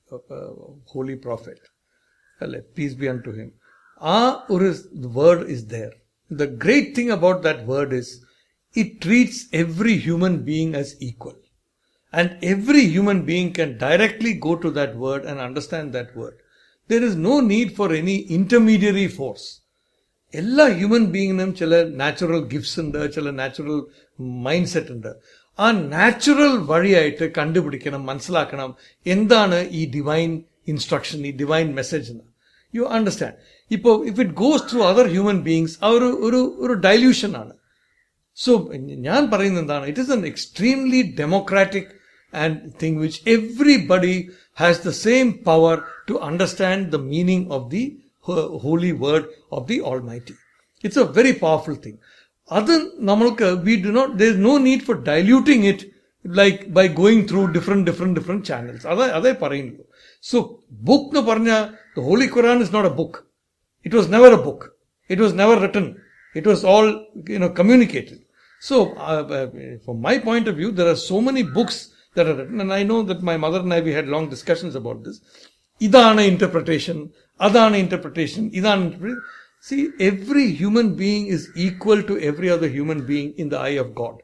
Speaker 2: holy prophet അല്ലെ peace be unto him ആ ഒരു word is there the great thing about that word is it treats every human being as equal And every human being can directly go to that word and understand that word. There is no need for any intermediary force. എല്ലാ human ബീങ്ങിനും ചില natural gifts ഉണ്ട് ചില natural mind set ഉണ്ട് ആ natural വഴിയായിട്ട് കണ്ടുപിടിക്കണം മനസ്സിലാക്കണം എന്താണ് ഈ ഡിവൈൻ ഇൻസ്ട്രക്ഷൻ ഈ ഡിവൈൻ മെസ്സേജ് എന്ന് യു അണ്ടർസ്റ്റാൻഡ് ഇപ്പോൾ if it goes through other human beings ആ ഒരു ഒരു ഒരു ഡൈല്യൂഷൻ ആണ് സോ ഞാൻ പറയുന്നത് എന്താണ് it is an extremely democratic and thing which everybody has the same power to understand the meaning of the holy word of the Almighty it's a very powerful thing അത് നമ്മൾക്ക് we do not there is no need for diluting it like by going through different different different channels അതേ അതേ പറയുന്നുള്ളൂ so book എന്ന് പറഞ്ഞാൽ the holy Quran is not a book it was never a book it was never written it was all you know communicated so uh, uh, from my point of view there are so many books that are written and i know that my mother and i we had long discussions about this idana interpretation adana interpretation idana interpretation see every human being is equal to every other human being in the eye of god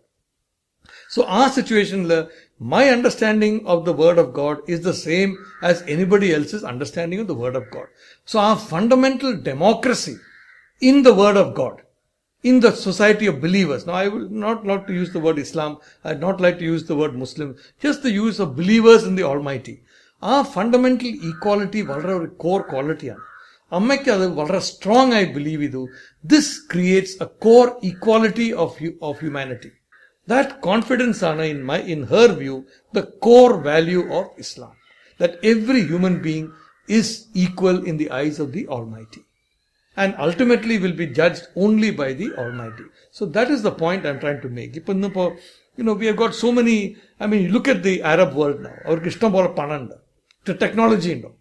Speaker 2: so our situation, my understanding of the word of God is the same as anybody else's understanding of the word of God. So our fundamental democracy in the word of God, in the society of believers. Now I will not like to use the word Islam. I'd not like to use the word Muslim. Just the use of believers in the Almighty. ആ fundamental equality വളരെ ഒരു core ക്വാളിറ്റിയാണ് അമ്മയ്ക്ക് അത് വളരെ strong ആയി believe ചെയ്തു this creates a core equality of of humanity that confidence Anna, in my in her view the core value of islam that every human being is equal in the eyes of the almighty and ultimately will be judged only by the almighty so that is the point i'm trying to make ഇപ്പൊ ഇന്നിപ്പോ you know we have got so many i mean look at the arab world now അവർക്ക് ഇഷ്ടം പോലെ പണമുണ്ട് technology ഉണ്ടോ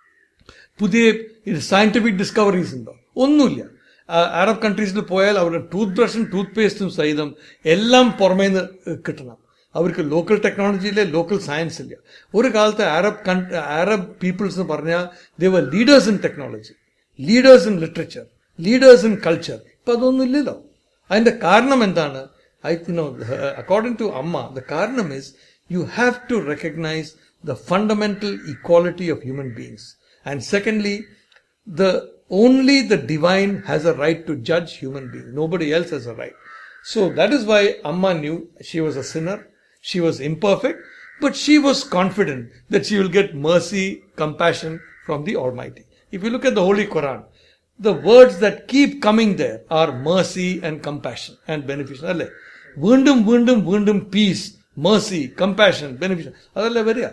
Speaker 2: പുതിയ scientific discoveries ഉണ്ടോ ഒന്നുമില്ല അറബ് കൺട്രീസിൽ പോയാൽ അവരുടെ ടൂത്ത് ബ്രഷും ടൂത്ത് പേസ്റ്റും സഹിതം എല്ലാം പുറമേ നിന്ന് കിട്ടണം അവർക്ക് ലോക്കൽ ടെക്നോളജി ഇല്ല ലോക്കൽ സയൻസ് ഇല്ല ഒരു കാലത്ത് അറബ് അറബ് പീപ്പിൾസ് എന്ന് പറഞ്ഞാൽ they were leaders in technology leaders in literature leaders in culture ഇപ്പൊ അതൊന്നും ഇല്ലല്ലോ അതിന്റെ കാരണം എന്താണ് ഐ നോ അക്കോർഡിംഗ് ടു അമ്മ ദ കാരണം is you have to recognize the fundamental equality of human beings. And secondly, the only the divine has a right to judge human beings. Nobody else has a right. So that is why Amma knew she was a sinner. She was imperfect, but she was confident that she will get mercy, compassion from the Almighty. If you look at the Holy Quran, the words that keep coming there are mercy and compassion and beneficial. അല്ലേ വീണ്ടും വീണ്ടും വീണ്ടും piece Mercy compassion beneficial അതല്ലേ വരിക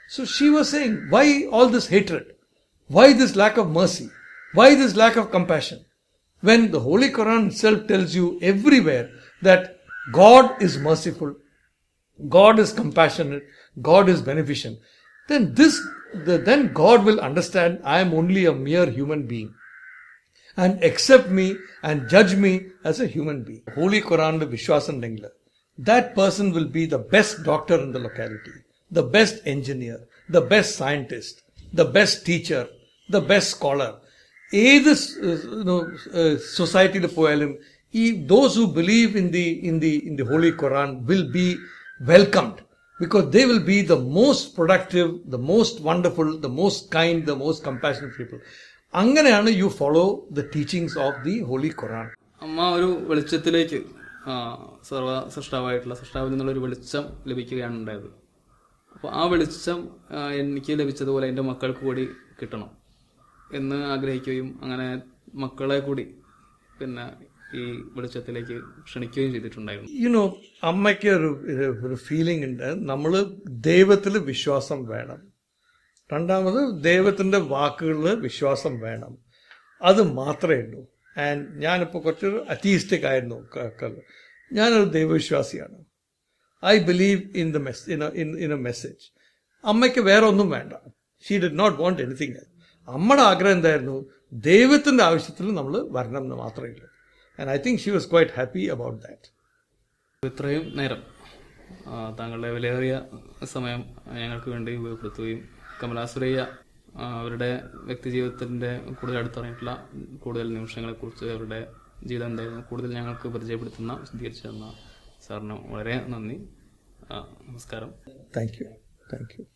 Speaker 2: So she was saying, why all this hatred? Why this lack of mercy? Why this lack of compassion? When the Holy Quran itself tells you everywhere that God is merciful, God is compassionate, God is beneficent, then this, the, then God will understand I am only a mere human being and accept me and judge me as a human being. Holy Quran വിശ്വാസം ഉണ്ടെങ്കിൽ that person will be the best doctor in the locality, the best engineer, the best scientist, the best teacher, the best scholar. ഏത് സൊസൈറ്റിയിൽ പോയാലും ഈ those who believe in the in the in the holy Quran will be welcomed because they will be the most productive, the most wonderful, the most kind, the most compassionate people. അങ്ങനെയാണ് you follow the teachings of the holy Quran
Speaker 1: അമ്മ ഒരു വെളിച്ചത്തിലേക്ക് ആ, സർവ സൃഷ്ടാവായിട്ടുള്ള സൃഷ്ടാവിൽ നിന്നുള്ള ഒരു വെളിച്ചം ലഭിക്കുകയാണ് ഉണ്ടായത് അപ്പോൾ ആ വെളിച്ചം ആ, എനിക്ക് ലഭിച്ചതുപോലെ എൻ്റെ മക്കൾക്ക് കൂടി കിട്ടണം എന്ന് ആഗ്രഹിക്കുകയും അങ്ങനെ മക്കളെ കൂടി പിന്നെ ഈ വെളിച്ചത്തിലേക്ക് ക്ഷണിക്കുകയും ചെയ്തിട്ടുണ്ടായിരുന്നു
Speaker 2: യുനോ അമ്മയ്ക്ക് ഒരു ഒരു ഫീലിംഗ് ഉണ്ട് നമ്മൾ ദൈവത്തിൽ വിശ്വാസം വേണം രണ്ടാമത് ദൈവത്തിന്റെ വാക്കുകളിൽ വിശ്വാസം വേണം അത് മാത്രമേ ഉള്ളൂ ആൻഡ് ഞാനിപ്പോൾ കുറച്ച് അത്തീസ്റ്റിക് ആയിരുന്നു ക- ക- ഞാനൊരു ദൈവവിശ്വാസിയാണ് I believe in the mess in in in a message അമ്മയ്ക്ക് വേറെ ഒന്നും വേണ്ട she did not want anything അമ്മയുടെ ആഗ്രഹം എന്തായിരുന്നു ദൈവത്തിന്റെ ആവശ്യത്തിൽ നമ്മൾ വരണം എന്ന് മാത്രമേ ഉള്ളൂ and I think she was quite happy about that
Speaker 1: ഇത്രയും നേരം ആ, താങ്കളുടെ വിലയേറിയ സമയം ഞങ്ങൾക്ക് വേണ്ടി ഉപയോഗപ്പെടുത്തുകയും കമലാസുരയ്യ ആ, അവരുടെ വ്യക്തിജീവിതത്തിന്റെ കൂടുതൽ അടുത്തറിഞ്ഞിട്ടുള്ള കൂടുതൽ നിമിഷങ്ങളെക്കുറിച്ച് അവരുടെ ജീവിതം എന്തായിരുന്നു കൂടുതൽ ഞങ്ങൾക്ക് പരിചയപ്പെടുത്തുന്ന വിശദീകരിച്ചു തന്ന സാറിന് വളരെ നന്ദി ആ, നമസ്കാരം
Speaker 2: താങ്ക് യു താങ്ക് യു